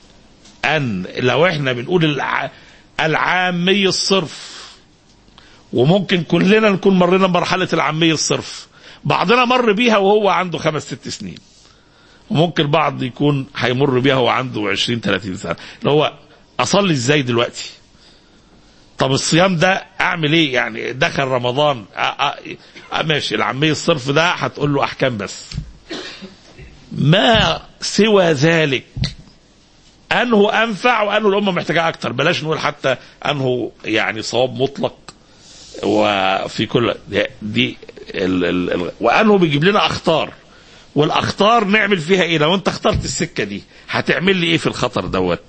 ان لو احنا بنقول الع- العامي الصرف وممكن كلنا نكون مرينا بمرحلة العامية الصرف بعضنا مر بيها وهو عنده خمس ست سنين وممكن بعض يكون هيمر بيها وهو عنده 20 30 سنة اللي هو أصلي إزاي دلوقتي طب الصيام ده اعمل ايه يعني دخل رمضان أ أ أ ماشي العمية الصرف ده هتقول له احكام بس ما سوى ذلك انه انفع وانه الامه محتاجاه اكتر بلاش نقول حتى انه يعني صواب مطلق وفي كل دي ال ال ال وانه بيجيب لنا اخطار والاخطار نعمل فيها ايه لو انت اخترت السكه دي هتعمل لي ايه في الخطر دوت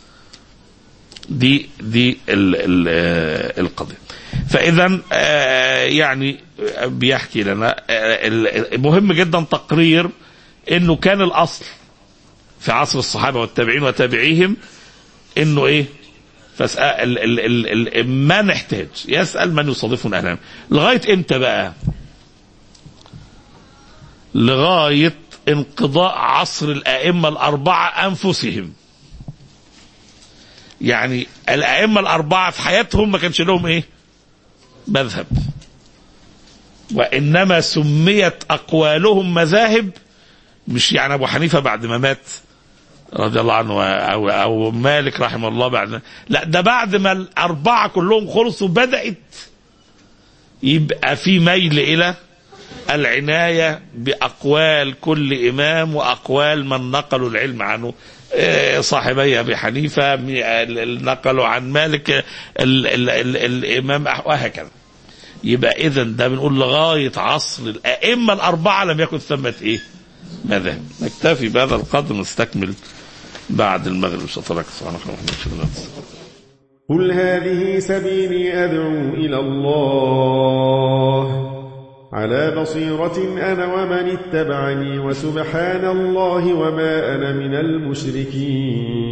دي دي ال ال آه، القضيه فاذا آه، يعني بيحكي لنا آه، ال- مهم جدا تقرير انه كان الاصل في عصر الصحابه والتابعين وتابعيهم انه ايه فاسال ال ال ال ال ما نحتاج يسال من يصادفه من اهل لغايه امتى بقى لغايه انقضاء عصر الائمه الاربعه انفسهم يعني الائمه الاربعه في حياتهم ما كانش لهم ايه مذهب وانما سميت اقوالهم مذاهب مش يعني ابو حنيفه بعد ما مات رضي الله عنه او او مالك رحمه الله بعد لا ده بعد ما الاربعه كلهم خلصوا بدات يبقى في ميل الى العنايه باقوال كل امام واقوال من نقلوا العلم عنه إيه، صاحبي ابي حنيفه مي- ال- ال- نقلوا عن مالك ال ال ال الامام أح- وهكذا يبقى اذا ده بنقول لغايه عصر الائمه الاربعه لم يكن ثمه ايه؟ مذاهب نكتفي بهذا القدر نستكمل بعد المغرب شطرك سبحانك اللهم وبحمدك قل هذه سبيلي أدعو إلى الله على بصيرة أنا ومن اتبعني وسبحان الله وما أنا من المشركين